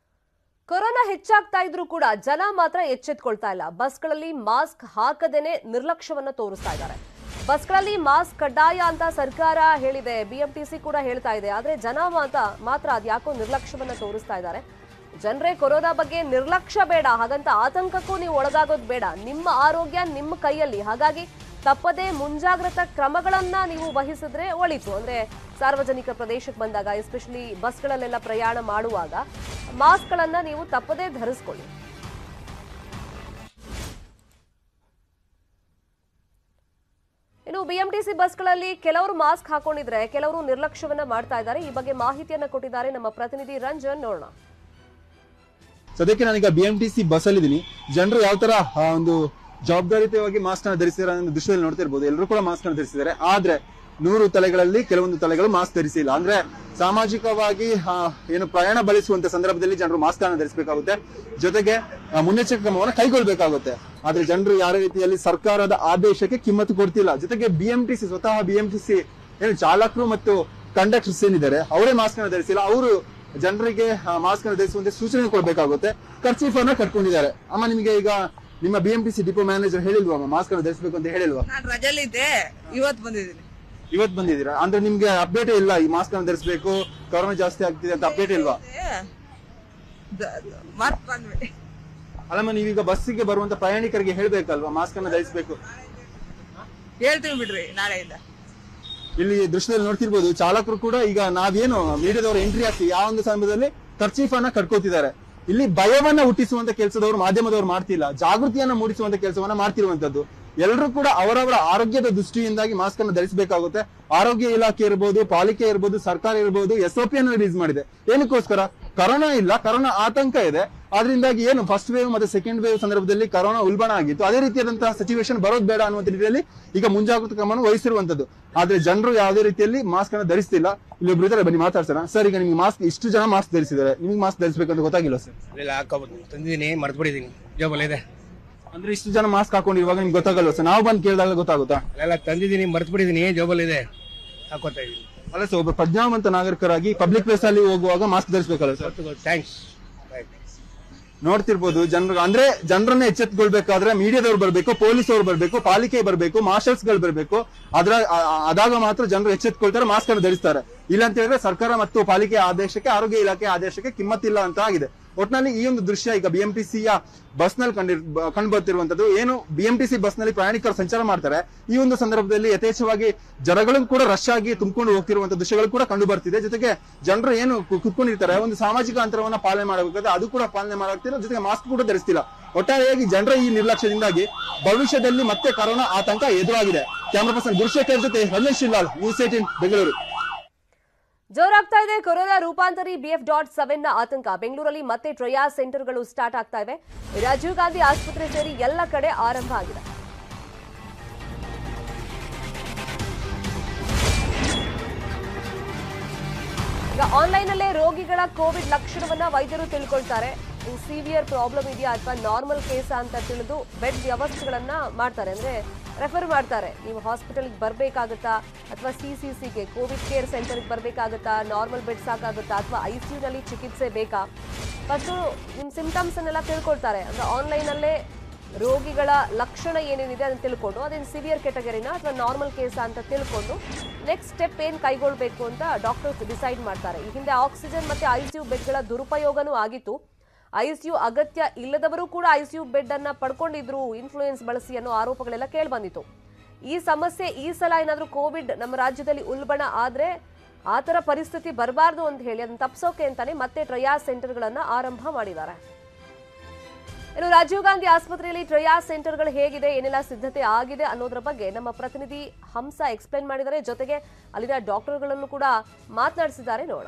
Speaker 1: corona ಹೆಚ್ಚಾಗ್ತಾ ಇದ್ರೂ ಕೂಡ ಜನ ಮಾತ್ರ ಎಚ್ಚೆತ್ಕೊಳ್ತಾ ಇಲ್ಲ ಬಸ್ಗಳಲ್ಲಿ ಮಾಸ್ಕ್ ಹಾಕದೇನೆ ನಿರ್ಲಕ್ಷ್ಯವನ್ನ ತೋರಿಸ್ತಾ ಇದ್ದಾರೆ ಬಸ್ಗಳಲ್ಲಿ ಮಾಸ್ಕ್ ಕಡ್ಡಾಯ ಅಂತ ಸರ್ಕಾರ ಹೇಳಿದೆ ಬಿಎಂಟಿಸಿ ಕೂಡ ಹೇಳ್ತಾ ಇದೆ ಆದ್ರೆ ಜನ ಮಾತ್ರ ಮಾತ್ರ ಅದ್ಯಾಕೋ ನಿರ್ಲಕ್ಷ್ಯವನ್ನ ತೋರಿಸ್ತಾ ಇದ್ದಾರೆ ಜನರೇ ಕೊರೋನಾ ಬಗ್ಗೆ ನಿರ್ಲಕ್ಷ್ಯ ಬೇಡ ಹಾಗಂತ ಆತಂಕಕ್ಕೂ ನೀವು ಒಳಗಾಗೋದು ಬೇಡ ನಿಮ್ಮ ಆರೋಗ್ಯ ನಿಮ್ಮ ಕೈಯಲ್ಲಿ ಹಾಗಾಗಿ ತಪ್ಪದೇ ಮುಂಜಾಗ್ರತಾ ಕ್ರಮಗಳನ್ನ ನೀವು ವಹಿಸಿದ್ರೆ ಒಳಿತು ಅಂದ್ರೆ ಸಾರ್ವಜನಿಕ ಪ್ರದೇಶಕ್ಕೆ ಬಂದಾಗ ಎಸ್ಪೆಷಲಿ ಬಸ್ಗಳಲ್ಲೆಲ್ಲ ಪ್ರಯಾಣ ಮಾಡುವಾಗ ಮಾಸ್ಕ್ಗಳನ್ನ ನೀವು ತಪ್ಪದೇ ಧರಿಸ್ಕೊಳ್ಳಿ ಇನ್ನು ಬಿಎಂಟಿಸಿ ಬಸ್ಗಳಲ್ಲಿ ಕೆಲವರು ಮಾಸ್ಕ್ ಹಾಕೊಂಡಿದ್ರೆ ಕೆಲವರು ನಿರ್ಲಕ್ಷ್ಯವನ್ನ ಮಾಡ್ತಾ ಇದ್ದಾರೆ ಈ ಬಗ್ಗೆ ಮಾಹಿತಿಯನ್ನ ಕೊಟ್ಟಿದ್ದಾರೆ ನಮ್ಮ ಪ್ರತಿನಿಧಿ ರಂಜನ್ ನೋಡೋಣ
Speaker 5: ಸದ್ಯಕ್ಕೆ ನಾನೀಗ B M T C bus ಅಲ್ಲಿ ಇದೀನಿ ಜನರು ಯಾವ ತರ ಆ, ಒಂದು ಜವಾಬ್ದಾರಿಯುತವಾಗಿ ಮಾಸ್ಕ್ ನ ಧರಿಸಿದಾರೆ ಅನ್ನೋ ದೃಶ್ಯದಲ್ಲಿ ನೋಡ್ತಾ ಇರ್ಬೋದು ಎಲ್ಲರೂ ಕೂಡ ಮಾಸ್ಕ್ ನ ಧರಿಸಿದ್ದಾರೆ ಆದ್ರೆ ನೂರು ತಲೆಗಳಲ್ಲಿ ಕೆಲವೊಂದು ತಲೆಗಳು ಮಾಸ್ಕ್ ಧರಿಸಿಲ್ಲ ಅಂದ್ರೆ ಸಾಮಾಜಿಕವಾಗಿ ಆ, ಏನು ಪ್ರಯಾಣ ಬಳಸುವಂತ ಸಂದರ್ಭದಲ್ಲಿ ಜನರು ಮಾಸ್ಕ್ ಅನ್ನು ಧರಿಸಬೇಕಾಗುತ್ತೆ ಜೊತೆಗೆ ಆ, ಮುನ್ನೆಚ್ಚರಿಕೆ ಕ್ರಮವನ್ನು ಕೈಗೊಳ್ಳಬೇಕಾಗುತ್ತೆ ಆದ್ರೆ ಜನರು ಯಾವ ರೀತಿಯಲ್ಲಿ ಸರ್ಕಾರದ ಆದೇಶಕ್ಕೆ ಕಿಮ್ಮತ್ತು ಕೊಡ್ತಿಲ್ಲ ಜೊತೆಗೆ ಬಿಎಂಟಿಸಿ ಸ್ವತಃ ಬಿಎಂಟಿಸಿ ಏನು ಚಾಲಕರು ಮತ್ತು ಕಂಡಕ್ಟರ್ಸ್ ಏನಿದ್ದಾರೆ ಅವರೇ ಮಾಸ್ಕ್ ಅನ್ನು ಧರಿಸಿಲ್ಲ ಅವರು ಜನರಿಗೆ ಮಾಸ್ಕ್ ಅನ್ನು ಧರಿಸುವಂತೆ ಸೂಚನೆ ಕೊಡಬೇಕಾಗುತ್ತೆ ಖರ್ಚೀಫ್ ಅನ್ನ ಕಟ್ಕೊಂಡಿದ್ದಾರೆ ಅಮ್ಮ ನಿಮಗೆ ಈಗ ನಿಮ್ಮ ಬಿಎಂಟಿಸಿ ಡಿಪೋ ಮ್ಯಾನೇಜರ್ ಹೇಳಿಲ್ವಾ ಮಾಸ್ಕ್ ಅನ್ನು ಧರಿಸಬೇಕು ಅಂತ ಹೇಳಿಲ್ವಾ
Speaker 6: ನಾನ್ ರಜಲ್ಲಿದ್ದೆ ಇವತ್ ಬಂದಿದ್ದೀನಿ
Speaker 5: ಇವತ್ತು ಬಂದಿದ್ದೀರಾ ಅಂದ್ರೆ ನಿಮ್ಗೆ ಅಪ್ಡೇಟ್ ಇಲ್ಲ ಈ ಮಾಸ್ಕ್ ಅನ್ನು ಧರಿಸಬೇಕು ಕೊರೋನಾ ಜಾಸ್ತಿ ಆಗ್ತಿದೆ ಅಂತ ಅಪ್ಡೇಟ್ ಇಲ್ವಾ
Speaker 6: ಮತ್ ಬಂದ್ವಿ
Speaker 5: ಅಲ್ಲಮ್ಮ ನೀವೀಗ ಬಸ್ಸಿಗೆ ಬರುವಂತ ಪ್ರಯಾಣಿಕರಿಗೆ ಹೇಳ್ಬೇಕಲ್ವಾ ಮಾಸ್ಕ್ ಅನ್ನು ಧರಿಸಬೇಕು
Speaker 6: ಹೇಳ್ತೀವಿ ಬಿಡ್ರಿ ನಾಳೆಯಿಂದ
Speaker 5: ಇಲ್ಲಿ ದೃಶ್ಯದಲ್ಲಿ ನೋಡ್ತಿರ್ಬೋದು ಚಾಲಕರು ಕೂಡ ಈಗ ನಾವೇನು ಮೀಡಿಯಾದವರು ಎಂಟ್ರಿ ಆಗ್ತೀವಿ ಯಾವ ಒಂದು ಸಮಯದಲ್ಲಿ ಖರ್ಚೀಫ್ ಅನ್ನ ಕಟ್ಕೋತಿದ್ದಾರೆ ಇಲ್ಲಿ ಭಯವನ್ನ ಹುಟ್ಟಿಸುವಂತ ಕೆಲಸದವರು ಮಾಧ್ಯಮದವರು ಮಾಡ್ತಿಲ್ಲ ಜಾಗೃತಿಯನ್ನ ಮೂಡಿಸುವಂತ ಕೆಲಸವನ್ನ ಮಾಡ್ತಿರುವಂತದ್ದು ಎಲ್ಲರೂ ಕೂಡ ಅವರವರ ಆರೋಗ್ಯದ ದೃಷ್ಟಿಯಿಂದಾಗಿ ಮಾಸ್ಕ್ ಅನ್ನು ಧರಿಸಬೇಕಾಗುತ್ತೆ ಆರೋಗ್ಯ ಇಲಾಖೆ ಇರ್ಬೋದು ಪಾಲಿಕೆ ಇರ್ಬೋದು ಸರ್ಕಾರ ಇರ್ಬೋದು ಎಸ್ ಅನ್ನು ರಿಲೀಸ್ ಮಾಡಿದೆ ಏನಕ್ಕೋಸ್ಕರ ಕರೋನಾ ಇಲ್ಲ ಕರೋನಾ ಆತಂಕ ಇದೆ ಅದರಿಂದಾಗಿ ಏನು ಫಸ್ಟ್ ವೇವ್ ಮತ್ತೆ ಸೆಕೆಂಡ್ ವೇವ್ ಸಂದರ್ಭದಲ್ಲಿ ಕರೋನಾ ಉಲ್ಬಣ ಆಗಿತ್ತು ಅದೇ ರೀತಿಯಾದಂತಹ ಸಿಚುವೇಶನ್ ಬರೋದು ಬೇಡ ಅನ್ನುವಂತ ರೀತಿಯಲ್ಲಿ ಈಗ ಮುಂಜಾಗ್ರತಾ ಕ್ರಮವನ್ನು ವಹಿಸಿರುವಂತದ್ದು ಆದ್ರೆ ಜನರು ಯಾವುದೇ ರೀತಿಯಲ್ಲಿ ಮಾಸ್ಕ್ ಅನ್ನು ಧರಿಸ್ತಿಲ್ಲ ಇಲ್ಲೊಬ್ರು ಇದ್ದಾರೆ ಬನ್ನಿ ಮಾತಾಡ್ಸೋಣ ಸರ್ ಈಗ ನಿಮ್ಗೆ ಮಾಸ್ಕ್ ಇಷ್ಟು ಜನ ಮಾಸ್ಕ್ ಧರಿಸಿದ್ದಾರೆ ನಿಮ್ಗೆ ಮಾಸ್ಕ್ ಧರಿಸಬೇಕಂತ ಗೊತ್ತಾಗಿಲ್ಲ ಸರ್
Speaker 7: ಇಲ್ಲ ಹಾಕೋಬೋದು ತಂದಿದ್ದೀನಿ ಮರ್ತು ಬಿಟ್ಟಿದ್ದೀನಿ ಜೋಬಲ್ಲಿ ಇದೆ
Speaker 5: ಅಂದ್ರೆ ಇಷ್ಟು ಜನ ಮಾಸ್ಕ್ ಹಾಕೊಂಡಿರುವಾಗ ನಿಮ್ಗೆ ಗೊತ್ತಾಗಲ್ವ ಸರ್ ನಾವು ಬಂದು ಕೇಳಿದಾಗ ಗೊತ್ತಾಗುತ್ತಾ
Speaker 7: ಅಲ್ಲೆಲ್ಲ ತಂದಿದ್ದೀನಿ ಮರ್ತು ಬಿಟ್ಟಿದ್ದೀನಿ ಜೋಬಲ್ಲಿ ಇದೆ ಹಾಕೋತಾ ಇದ್ದೀನಿ
Speaker 5: ಅಲ್ಲ ಸರ್ ಒಬ್ಬ ಪ್ರಜ್ಞಾವಂತ ನಾಗರಿಕರಾಗಿ ಪಬ್ಲಿಕ್ ಪ್ಲೇಸ್ ಅಲ್ಲಿ ಹೋಗುವಾಗ ಮಾಸ್ಕ್ ಧರಿಸಬೇಕಲ್ಲ ಸರ್
Speaker 7: ಥ್ಯಾಂಕ್ಸ್
Speaker 5: ನೋಡ್ತಿರ್ಬೋದು ಜನರು ಅಂದ್ರೆ ಜನರನ್ನ ಎಚ್ಚೆತ್ಕೊಳ್ಬೇಕಾದ್ರೆ ಮೀಡಿಯಾದವ್ರು ಬರ್ಬೇಕು ಪೊಲೀಸ್ ಅವ್ರು ಬರ್ಬೇಕು ಪಾಲಿಕೆ ಬರ್ಬೇಕು ಮಾರ್ಷಲ್ಸ್ ಗಳು ಬರ್ಬೇಕು ಅದ್ರ ಆ- ಆ- ಅದಾಗ ಮಾತ್ರ ಜನರು ಎಚ್ಚೆತ್ಕೊಳ್ತಾರೆ ಮಾಸ್ಕ್ ಅನ್ನು ಧರಿಸ್ತಾರೆ ಇಲ್ಲ ಅಂತ ಹೇಳಿದ್ರೆ ಸರ್ಕಾರ ಮತ್ತು ಪಾಲಿಕೆ ಆದೇಶಕ್ಕೆ ಆರೋಗ್ಯ ಇಲಾಖೆ ಆದೇಶಕ್ಕೆ ಕಿಮ್ಮತ್ತಿಲ್ಲ ಅಂತ ಆಗಿದೆ ಒಟ್ನಲ್ಲಿ ಈ ಒಂದು ದೃಶ್ಯ ಈಗ ಬಿಎಂಟಿಸಿಯ ಬಸ್ ನಲ್ಲಿ ಕಂಡಿರ್ ಕಂಡು ಬರ್ತಿರುವಂತದ್ದು ಏನು ಬಿಎಂಟಿಸಿ ಬಸ್ ನಲ್ಲಿ ಪ್ರಯಾಣಿಕರು ಸಂಚಾರ ಮಾಡ್ತಾರೆ ಈ ಒಂದು ಸಂದರ್ಭದಲ್ಲಿ ಯಥೇಚ್ಛವಾಗಿ ಜನಗಳು ಕೂಡ ರಶ್ ಆಗಿ ತುಂಬಿಕೊಂಡು ಹೋಗ್ತಿರುವಂತ ದೃಶ್ಯಗಳು ಕೂಡ ಕಂಡು ಬರ್ತಿದೆ ಜೊತೆಗೆ ಜನರು ಏನು ಕು- ಕುತ್ಕೊಂಡಿರ್ತಾರೆ ಒಂದು ಸಾಮಾಜಿಕ ಅಂತರವನ್ನ ಪಾಲನೆ ಮಾಡಬೇಕಾದ್ರೆ ಅದು ಕೂಡ ಪಾಲನೆ ಮಾಡಾಗ್ತಿಲ್ಲ ಜೊತೆಗೆ ಮಾಸ್ಕ್ ಕೂಡ ಧರಿಸ್ತಿಲ್ಲ ಒಟ್ಟಾರೆಯಾಗಿ ಜನರ ಈ ನಿರ್ಲಕ್ಷ್ಯದಿಂದಾಗಿ ಭವಿಷ್ಯದಲ್ಲಿ ಮತ್ತೆ ಕರೋನಾ ಆತಂಕ ಎದುರಾಗಿದೆ ಕ್ಯಾಮರಾ ಪರ್ಸನ್ ಗುರುಶೇಖರ್ ಜೊತೆ ರಮೇಶ್ ಶಿಲ್ಲಾಲ್ ನ್ಯೂಸ್ ಏಟಿನ್ ಬೆಂಗಳೂರು
Speaker 1: ಜೋರಾಗ್ತಾ ಇದೆ ಕೊರೋನಾ ರೂಪಾಂತರಿ ಬಿಎಫ್ ಡಾಟ್ ಸೆವೆನ್ ನ ಆತಂಕ ಬೆಂಗಳೂರಲ್ಲಿ ಮತ್ತೆ ಟ್ರಯಾ ಸೆಂಟರ್ಗಳು ಸ್ಟಾರ್ಟ್ ಆಗ್ತಾ ಇವೆ ರಾಜೀವ್ ಗಾಂಧಿ ಆಸ್ಪತ್ರೆ ಸೇರಿ ಎಲ್ಲ ಕಡೆ ಆರಂಭ ಆಗಿದೆ ಈಗ ಆನ್ಲೈನ್ ಅಲ್ಲೇ ರೋಗಿಗಳ ಕೋವಿಡ್ ಲಕ್ಷಣವನ್ನ ವೈದ್ಯರು ತಿಳ್ಕೊಳ್ತಾರೆ ಸಿವಿಯರ್ ಪ್ರಾಬ್ಲಮ್ ಇದೆಯಾ ಅಥವಾ ನಾರ್ಮಲ್ ಕೇಸ ಅಂತ ತಿಳಿದು ಬೆಡ್ ವ್ಯವಸ್ಥೆಗಳನ್ನ ಮಾಡ್ತಾರೆ ಅಂದ್ರೆ ರೆಫರ್ ಮಾಡ್ತಾರೆ ನೀವು ಹಾಸ್ಪಿಟಲ್ಗೆ ಬರಬೇಕಾಗುತ್ತಾ ಅಥವಾ ಸಿ ಸಿ ಸಿಗೆ ಕೋವಿಡ್ ಕೇರ್ ಸೆಂಟರ್ಗೆ ಬರಬೇಕಾಗುತ್ತಾ ನಾರ್ಮಲ್ ಬೆಡ್ ಸಾಕಾಗುತ್ತಾ ಅಥವಾ ಐ ಸಿ ನಲ್ಲಿ ಚಿಕಿತ್ಸೆ ಬೇಕಾ ಫಸ್ಟು ನಿಮ್ಮ ಸಿಂಟಮ್ಸ್ ಅನ್ನೆಲ್ಲ ತಿಳ್ಕೊಳ್ತಾರೆ ಅಂದ್ರೆ ಆನ್ಲೈನಲ್ಲೇ ರೋಗಿಗಳ ಲಕ್ಷಣ ಏನೇನಿದೆ ಅದನ್ನ ತಿಳ್ಕೊಂಡು ಅದೇನು ಸಿವಿಯರ್ ಕೆಟಗರಿನ ಅಥವಾ ನಾರ್ಮಲ್ ಕೇಸ ಅಂತ ತಿಳ್ಕೊಂಡು ನೆಕ್ಸ್ಟ್ ಸ್ಟೆಪ್ ಏನು ಕೈಗೊಳ್ಳಬೇಕು ಅಂತ ಡಾಕ್ಟರ್ಸ್ ಡಿಸೈಡ್ ಮಾಡ್ತಾರೆ ಈ ಹಿಂದೆ ಆಕ್ಸಿಜನ್ ಮತ್ತೆ ಐಸಿಯು ಬೆಡ್ಗಳ ದುರುಪಯೋಗನೂ ಆಗಿತ್ತು ಐಸಿಯು ಅಗತ್ಯ ಇಲ್ಲದವರು ಕೂಡ ಐಸಿಯು ಬೆಡ್ ಅನ್ನ ಪಡ್ಕೊಂಡಿದ್ರು ಇನ್ಫ್ಲೂಯೆನ್ಸ್ ಬಳಸಿ ಅನ್ನೋ ಆರೋಪಗಳೆಲ್ಲ ಕೇಳ್ಬಂದಿತ್ತು ಈ ಸಮಸ್ಯೆ ಈ ಸಲ ಏನಾದರೂ ಕೋವಿಡ್ ನಮ್ಮ ರಾಜ್ಯದಲ್ಲಿ ಉಲ್ಬಣ ಆದ್ರೆ ಆ ಥರ ಪರಿಸ್ಥಿತಿ ಬರಬಾರ್ದು ಅಂತ ಹೇಳಿ ಅದನ್ನ ತಪ್ಸೋಕೆ ಅಂತಾನೆ ಮತ್ತೆ ಟ್ರಯಾ ಸೆಂಟರ್ಗಳನ್ನ ಆರಂಭ ಮಾಡಿದ್ದಾರೆ ಇನ್ನು ರಾಜೀವ್ ಗಾಂಧಿ ಆಸ್ಪತ್ರೆಯಲ್ಲಿ ಟ್ರಯಾ ಸೆಂಟರ್ಗಳು ಹೇಗಿದೆ ಏನೆಲ್ಲ ಸಿದ್ಧತೆ ಆಗಿದೆ ಅನ್ನೋದ್ರ ಬಗ್ಗೆ ನಮ್ಮ ಪ್ರತಿನಿಧಿ ಹಂಸ ಎಕ್ಸ್ಪ್ಲೈನ್ ಮಾಡಿದ್ದಾರೆ ಜೊತೆಗೆ ಅಲ್ಲಿನ ಡಾಕ್ಟರ್ಗಳನ್ನು ಕೂಡ ಮಾತನಾಡಿಸಿದ್ದಾರೆ ನೋಡೋಣ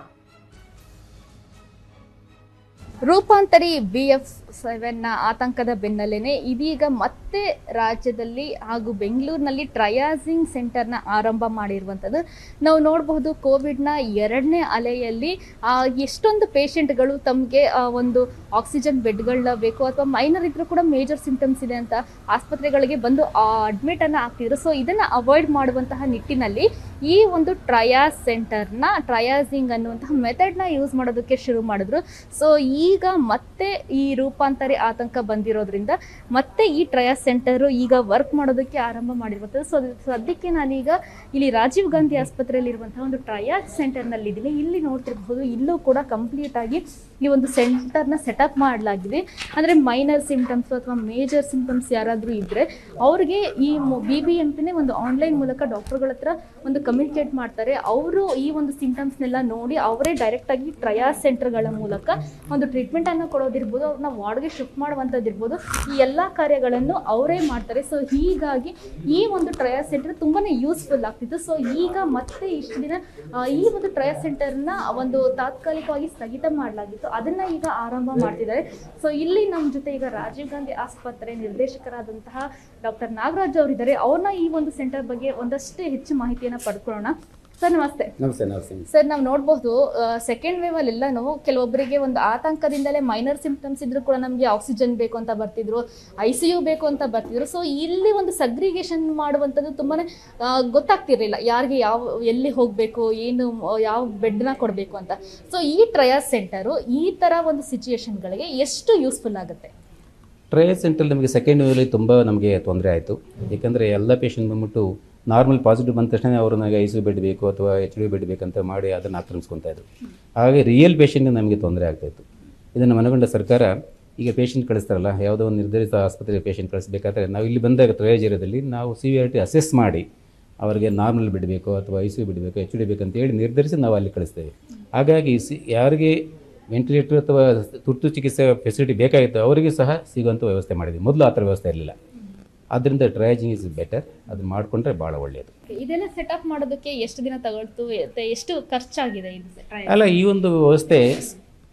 Speaker 8: ರೂಪಾಂತರಿ ಬಿ ಎಫ್ ಸೆವೆನ್ನ ಆತಂಕದ ಬೆನ್ನಲ್ಲೇನೆ ಇದೀಗ ಮತ್ತೆ ರಾಜ್ಯದಲ್ಲಿ ಹಾಗೂ ಬೆಂಗಳೂರಿನಲ್ಲಿ ಟ್ರಯಾಸಿಂಗ್ ಸೆಂಟರ್ನ ಆರಂಭ ಮಾಡಿರುವಂಥದ್ದು ನಾವು ನೋಡಬಹುದು ಕೋವಿಡ್ನ ಎರಡನೇ ಅಲೆಯಲ್ಲಿ ಆ, ಎಷ್ಟೊಂದು ಪೇಷಂಟ್ಗಳು ತಮಗೆ ಒಂದು ಆಕ್ಸಿಜನ್ ಬೆಡ್ಗಳನ್ನ ಬೇಕು ಅಥವಾ ಮೈನರ್ ಇದ್ರೂ ಕೂಡ ಮೇಜರ್ ಸಿಂಟಮ್ಸ್ ಇದೆ ಅಂತ ಆಸ್ಪತ್ರೆಗಳಿಗೆ ಬಂದು ಅಡ್ಮಿಟ್ ಅನ್ನ ಆಗ್ತಿದ್ರು ಸೊ ಇದನ್ನ ಅವಾಯ್ಡ್ ಮಾಡುವಂತಹ ನಿಟ್ಟಿನಲ್ಲಿ ಈ ಒಂದು ಟ್ರಯಾಸ್ ಸೆಂಟರ್ನ ಟ್ರಯಾಸಿಂಗ್ ಅನ್ನುವಂತಹ ಮೆಥಡ್ನ ಯೂಸ್ ಮಾಡೋದಕ್ಕೆ ಶುರು ಮಾಡಿದ್ರು ಸೊ ಈಗ ಮತ್ತೆ ಈ ರೂಪಾಂತರಿ ಆತಂಕ ಬಂದಿರೋದ್ರಿಂದ ಮತ್ತೆ ಈ ಟ್ರಯಾಸ್ ಸೆಂಟರು ಈಗ ವರ್ಕ್ ಮಾಡೋದಕ್ಕೆ ಆರಂಭ ಮಾಡಿರುವಂಥದ್ದು ಸೊ ಸದ್ಯಕ್ಕೆ ನಾನೀಗ ಇಲ್ಲಿ ರಾಜೀವ್ ಗಾಂಧಿ ಆಸ್ಪತ್ರೆಯಲ್ಲಿ ಇರುವಂತಹ ಒಂದು ಟ್ರಯಾಸ್ ಸೆಂಟರ್ನಲ್ಲಿ ಇದ್ದೀನಿ ಇಲ್ಲಿ ನೋಡ್ತಿರ್ಬಹುದು ಇಲ್ಲೂ ಕೂಡ ಕಂಪ್ಲೀಟ್ ಆಗಿ ಈ ಒಂದು ಸೆಂಟರ್ನ ಸೆಟಪ್ ಮಾಡಲಾಗಿದೆ ಅಂದರೆ ಮೈನರ್ ಸಿಂಪ್ಟಮ್ಸ್ ಅಥವಾ ಮೇಜರ್ ಸಿಂಪ್ಟಮ್ಸ್ ಯಾರಾದರೂ ಇದ್ದರೆ ಅವ್ರಿಗೆ ಈ ಬಿ ಬಿ ಎಂ ಪಿನೇ ಒಂದು ಆನ್ಲೈನ್ ಮೂಲಕ ಡಾಕ್ಟರ್ಗಳ ಹತ್ರ ಒಂದು ಕಮ್ಯುನಿಕೇಟ್ ಮಾಡ್ತಾರೆ ಅವರು ಈ ಒಂದು ಸಿಂಟಮ್ಸ್ನೆಲ್ಲ ನೋಡಿ ಅವರೇ ಡೈರೆಕ್ಟಾಗಿ ಟ್ರಯಾಸ್ ಸೆಂಟರ್ಗಳ ಮೂಲಕ ಒಂದು ಟ್ರೀಟ್ಮೆಂಟನ್ನು ಕೊಡೋದಿರ್ಬೋದು ಅವ್ರನ್ನ ವಾರ್ಡ್ಗೆ ಶಿಫ್ಟ್ ಮಾಡುವಂಥದ್ದಿರ್ಬೋದು ಈ ಎಲ್ಲ ಕಾರ್ಯಗಳನ್ನು ಅವರೇ ಮಾಡ್ತಾರೆ ಸೊ ಹೀಗಾಗಿ ಈ ಒಂದು ಟ್ರಯಾಸ್ ಸೆಂಟರ್ ತುಂಬಾ ಯೂಸ್ಫುಲ್ ಆಗ್ತಿತ್ತು ಸೊ ಈಗ ಮತ್ತೆ ಇಷ್ಟು ದಿನ ಆ, ಈ ಒಂದು ಟ್ರಯಾಸ್ ಸೆಂಟರ್ನ ಒಂದು ತಾತ್ಕಾಲಿಕವಾಗಿ ಸ್ಥಗಿತ ಮಾಡಲಾಗಿತ್ತು ಅದನ್ನ ಈಗ ಆರಂಭ ಮಾಡ್ತಿದ್ದಾರೆ ಸೊ ಇಲ್ಲಿ ನಮ್ಮ ಜೊತೆ ಈಗ ರಾಜೀವ್ ಗಾಂಧಿ ಆಸ್ಪತ್ರೆ ನಿರ್ದೇಶಕರಾದಂತಹ ಡಾಕ್ಟರ್ ನಾಗರಾಜ್ ಅವರಿದ್ದಾರೆ ಅವ್ರನ್ನ ಈ ಒಂದು ಸೆಂಟರ್ ಬಗ್ಗೆ ಒಂದಷ್ಟು ಹೆಚ್ಚು ಮಾಹಿತಿಯನ್ನ ಪಡ್ಕೊಳ್ಳೋಣ ಸರ್ ನಮಸ್ತೆ
Speaker 9: ನಮಸ್ತೆ ನಮಸ್ತೆ
Speaker 8: ಸರ್ ನಾವು ನೋಡಬಹುದು ಸೆಕೆಂಡ್ ವೇವ್ ಅಲ್ಲೆಲ್ಲಾನು ಕೆಲವೊಬ್ಬರಿಗೆ ಒಂದು ಆತಂಕದಿಂದಲೇ ಮೈನರ್ ಸಿಂಪ್ಟಮ್ಸ್ ಇದ್ರೂ ಕೂಡ ನಮಗೆ ಆಕ್ಸಿಜನ್ ಬೇಕು ಅಂತ ಬರ್ತಿದ್ರು ಐ ಸಿ ಯು ಬೇಕು ಅಂತ ಬರ್ತಿದ್ರು ಸೊ ಇಲ್ಲಿ ಒಂದು ಸಗ್ರಿಗೇಷನ್ ಮಾಡುವಂಥದ್ದು ತುಂಬಾನೇ ಆ, ಗೊತ್ತಾಗ್ತಿರ್ಲಿಲ್ಲ ಯಾರಿಗೆ ಯಾವ ಎಲ್ಲಿ ಹೋಗಬೇಕು ಏನು ಮ- ಯಾವ ಬೆಡ್ನ ಕೊಡಬೇಕು ಅಂತ ಸೊ ಈ ಟ್ರಯಸ್ ಸೆಂಟರು ಈ ತರ ಒಂದು ಸಿಚುಯೇಷನ್ಗಳಿಗೆ ಎಷ್ಟು ಯೂಸ್ಫುಲ್ ಆಗುತ್ತೆ
Speaker 9: ಟ್ರಯಲ್ ಸೆಂಟ್ರಲ್ಲಿ ನಮಗೆ ಸೆಕೆಂಡ್ ವೇವಲ್ಲಿ ತುಂಬ ನಮಗೆ ತೊಂದರೆ ಆಯಿತು ಏಕೆಂದರೆ ಎಲ್ಲ ಪೇಷಂಟ್ ಬಂದ್ಬಿಟ್ಟು ನಾರ್ಮಲ್ ಪಾಸಿಟಿವ್ ಬಂದ ತಕ್ಷಣ ಅವರು ನನಗೆ ಐ ಸಿ ಬೆಡ್ ಬೇಕು ಅಥವಾ ಎಚ್ ಡಿ ಬೆಡ್ ಬೇಕಂತ ಮಾಡಿ ಅದನ್ನು ಆಕ್ರಮಿಸ್ಕೊತಾ ಇದ್ರು ಹಾಗೆ ರಿಯಲ್ ಪೇಷಂಟ್ ನಮಗೆ ತೊಂದರೆ ಆಗ್ತಾಯಿತ್ತು ಇದನ್ನು ಮನಗೊಂಡ ಸರ್ಕಾರ ಈಗ ಪೇಷಂಟ್ ಕಳಿಸ್ತಾರಲ್ಲ ಯಾವುದೋ ಒಂದು ನಿರ್ಧರಿತ ಆಸ್ಪತ್ರೆಗೆ ಪೇಷಂಟ್ ಕಳಿಸ್ಬೇಕಾದ್ರೆ ನಾವು ಇಲ್ಲಿ ಬಂದಾಗ ಟ್ರಯೇಜ್ ಏರಿಯಾದಲ್ಲಿ ನಾವು ಸಿವಿಯಾರಿಟಿ ಅಸೆಸ್ ಮಾಡಿ ಅವರಿಗೆ ನಾರ್ಮಲ್ ಬಿಡಬೇಕು ಅಥವಾ ಐ ಸಿ ಯು ಬಿಡಬೇಕು ಎಚ್ ಡಿ ಬೇಕಂತ ಹೇಳಿ ನಿರ್ಧರಿಸಿ ನಾವು ಅಲ್ಲಿ ಕಳಿಸ್ತೇವೆ ಹಾಗಾಗಿ ಸಿ ಯಾರಿಗೆ ವೆಂಟಿಲೇಟರ್ ಅಥವಾ ತುರ್ತು ಚಿಕಿತ್ಸೆ ಫೆಸಿಲಿಟಿ ಬೇಕಾಗಿತ್ತು ಅವರಿಗೂ ಸಹ ಸಿಗುವಂಥ ವ್ಯವಸ್ಥೆ ಮಾಡಿದ್ವಿ ಮೊದಲು ಆ ಥರ ವ್ಯವಸ್ಥೆ ಇರಲಿಲ್ಲ ಆದ್ದರಿಂದ ಟ್ರಯಾಜಿಂಗ್ ಇಸ್ ಬೆಟರ್ ಅದು ಮಾಡಿಕೊಂಡ್ರೆ ಭಾಳ ಒಳ್ಳೆಯದು
Speaker 8: ಇದೆಲ್ಲ ಸೆಟಪ್ ಮಾಡೋದಕ್ಕೆ ಎಷ್ಟು ದಿನ ತಗೊಳ್ತು ಮತ್ತೆ ಎಷ್ಟು ಖರ್ಚಾಗಿದೆ ಇದು
Speaker 9: ಅಲ್ಲ ಈ ಒಂದು ವ್ಯವಸ್ಥೆ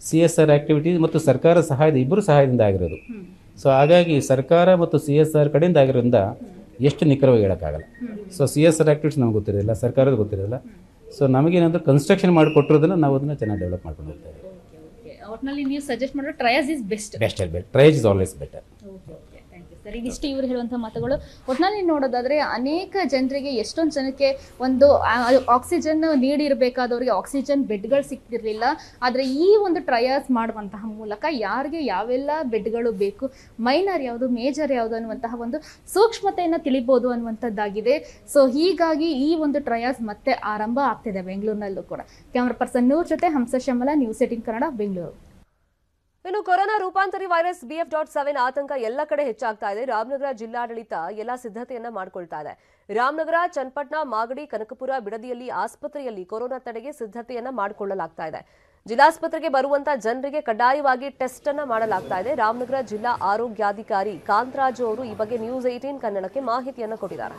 Speaker 9: ಸಿ ಎಸ್ ಆರ್ ಆ್ಯಕ್ಟಿವಿಟೀಸ್ ಮತ್ತು ಸರ್ಕಾರ ಸಹಾಯದ ಇಬ್ಬರು ಸಹಾಯದಿಂದ ಆಗಿರೋದು ಸೊ ಹಾಗಾಗಿ ಸರ್ಕಾರ ಮತ್ತು ಸಿ ಎಸ್ ಆರ್ ಕಡೆಯಿಂದ ಆಗಿರೋದ್ರಿಂದ ಎಷ್ಟು ನಿಖರವಾಗಿ ಹೇಳೋಕ್ಕಾಗಲ್ಲ so C S R activities ನಮ್ಗೆ ಗೊತ್ತಿರೋದಿಲ್ಲ ಸರ್ಕಾರದ ಗೊತ್ತಿರೋದಿಲ್ಲ ಸೊ ನಮಗೇನಾದರೂ ಕನ್ಸ್ಟ್ರಕ್ಷನ್ ಮಾಡಿಕೊಟ್ಟಿರೋದನ್ನ ನಾವು ಅದನ್ನು ಚೆನ್ನಾಗಿ ಡೆವಲಪ್ ಮಾಡ್ಕೊಂಡು ಹೋಗ್ತಾ ಇದ್ದೀವಿ
Speaker 8: ಒಟ್ನಲ್ಲಿ ನೀವು ಸಜೆಸ್ಟ್ ಮಾಡೋ triage is best
Speaker 9: best bet triage is always better
Speaker 8: sir ಇದಿಷ್ಟು ಇವರು ಹೇಳುವಂಥ ಮಾತುಗಳು ಒಟ್ಟಿನಲ್ಲಿ ನೋಡೋದಾದ್ರೆ ಅನೇಕ ಜನರಿಗೆ ಎಷ್ಟೊಂದು ಜನಕ್ಕೆ ಒಂದು ಆಕ್ಸಿಜನ್ ನೀಡಿರಬೇಕಾದವರಿಗೆ ಆಕ್ಸಿಜನ್ ಬೆಡ್ಗಳು ಸಿಗ್ತಿರ್ಲಿಲ್ಲ ಆದರೆ ಈ ಒಂದು ಟ್ರಯಲ್ಸ್ ಮಾಡುವಂತಹ ಮೂಲಕ ಯಾರಿಗೆ ಯಾವೆಲ್ಲ ಬೆಡ್ಗಳು ಬೇಕು ಮೈನರ್ ಯಾವುದು ಮೇಜರ್ ಯಾವುದು ಅನ್ನುವಂತಹ ಒಂದು ಸೂಕ್ಷ್ಮತೆಯನ್ನು ತಿಳಿಬೋದು ಅನ್ನುವಂಥದ್ದಾಗಿದೆ ಸೊ ಹೀಗಾಗಿ ಈ ಒಂದು ಟ್ರಯಲ್ಸ್ ಮತ್ತೆ ಆರಂಭ ಆಗ್ತಿದೆ ಬೆಂಗಳೂರಿನಲ್ಲೂ ಕೂಡ ಕ್ಯಾಮ್ರಾ ಪರ್ಸನ್ ನೂರ್ ಜೊತೆ ಹಂಸ ಶ್ಯಾಮಲ ನ್ಯೂಸ್ ಏಟಿನ್ ಕನ್ನಡ ಬೆಂಗಳೂರು
Speaker 1: ಇನ್ನು ಕೊರೋನಾ ರೂಪಾಂತರಿ ವೈರಸ್ ಬಿಎಫ್ ಡಾಟ್ ಸೆವೆನ್ ಆತಂಕ ಎಲ್ಲ ಕಡೆ ಹೆಚ್ಚಾಗ್ತಾ ಇದೆ ರಾಮನಗರ ಜಿಲ್ಲಾಡಳಿತ ಎಲ್ಲ ಸಿದ್ಧತೆಯನ್ನ ಮಾಡ್ಕೊಳ್ತಾ ಇದೆ ರಾಮನಗರ ಚನ್ನಪಟ್ಟಣ ಮಾಗಡಿ ಕನಕಪುರ ಬಿಡದಿಯಲ್ಲಿ ಆಸ್ಪತ್ರೆಯಲ್ಲಿ ಕೊರೋನಾ ತಡೆಗೆ ಸಿದ್ಧತೆಯನ್ನ ಮಾಡಿಕೊಳ್ಳಲಾಗ್ತಾ ಇದೆ ಜಿಲ್ಲಾಸ್ಪತ್ರೆಗೆ ಬರುವಂತ ಜನರಿಗೆ ಕಡ್ಡಾಯವಾಗಿ ಟೆಸ್ಟ್ ಅನ್ನ ಮಾಡಲಾಗ್ತಾ ಇದೆ ರಾಮನಗರ ಜಿಲ್ಲಾ ಆರೋಗ್ಯಾಧಿಕಾರಿ ಕಾಂತರಾಜು ಅವರು ಈ ಬಗ್ಗೆ ನ್ಯೂಸ್ ಏಟೀನ್ ಕನ್ನಡಕ್ಕೆ ಮಾಹಿತಿಯನ್ನ ಕೊಟ್ಟಿದ್ದಾರೆ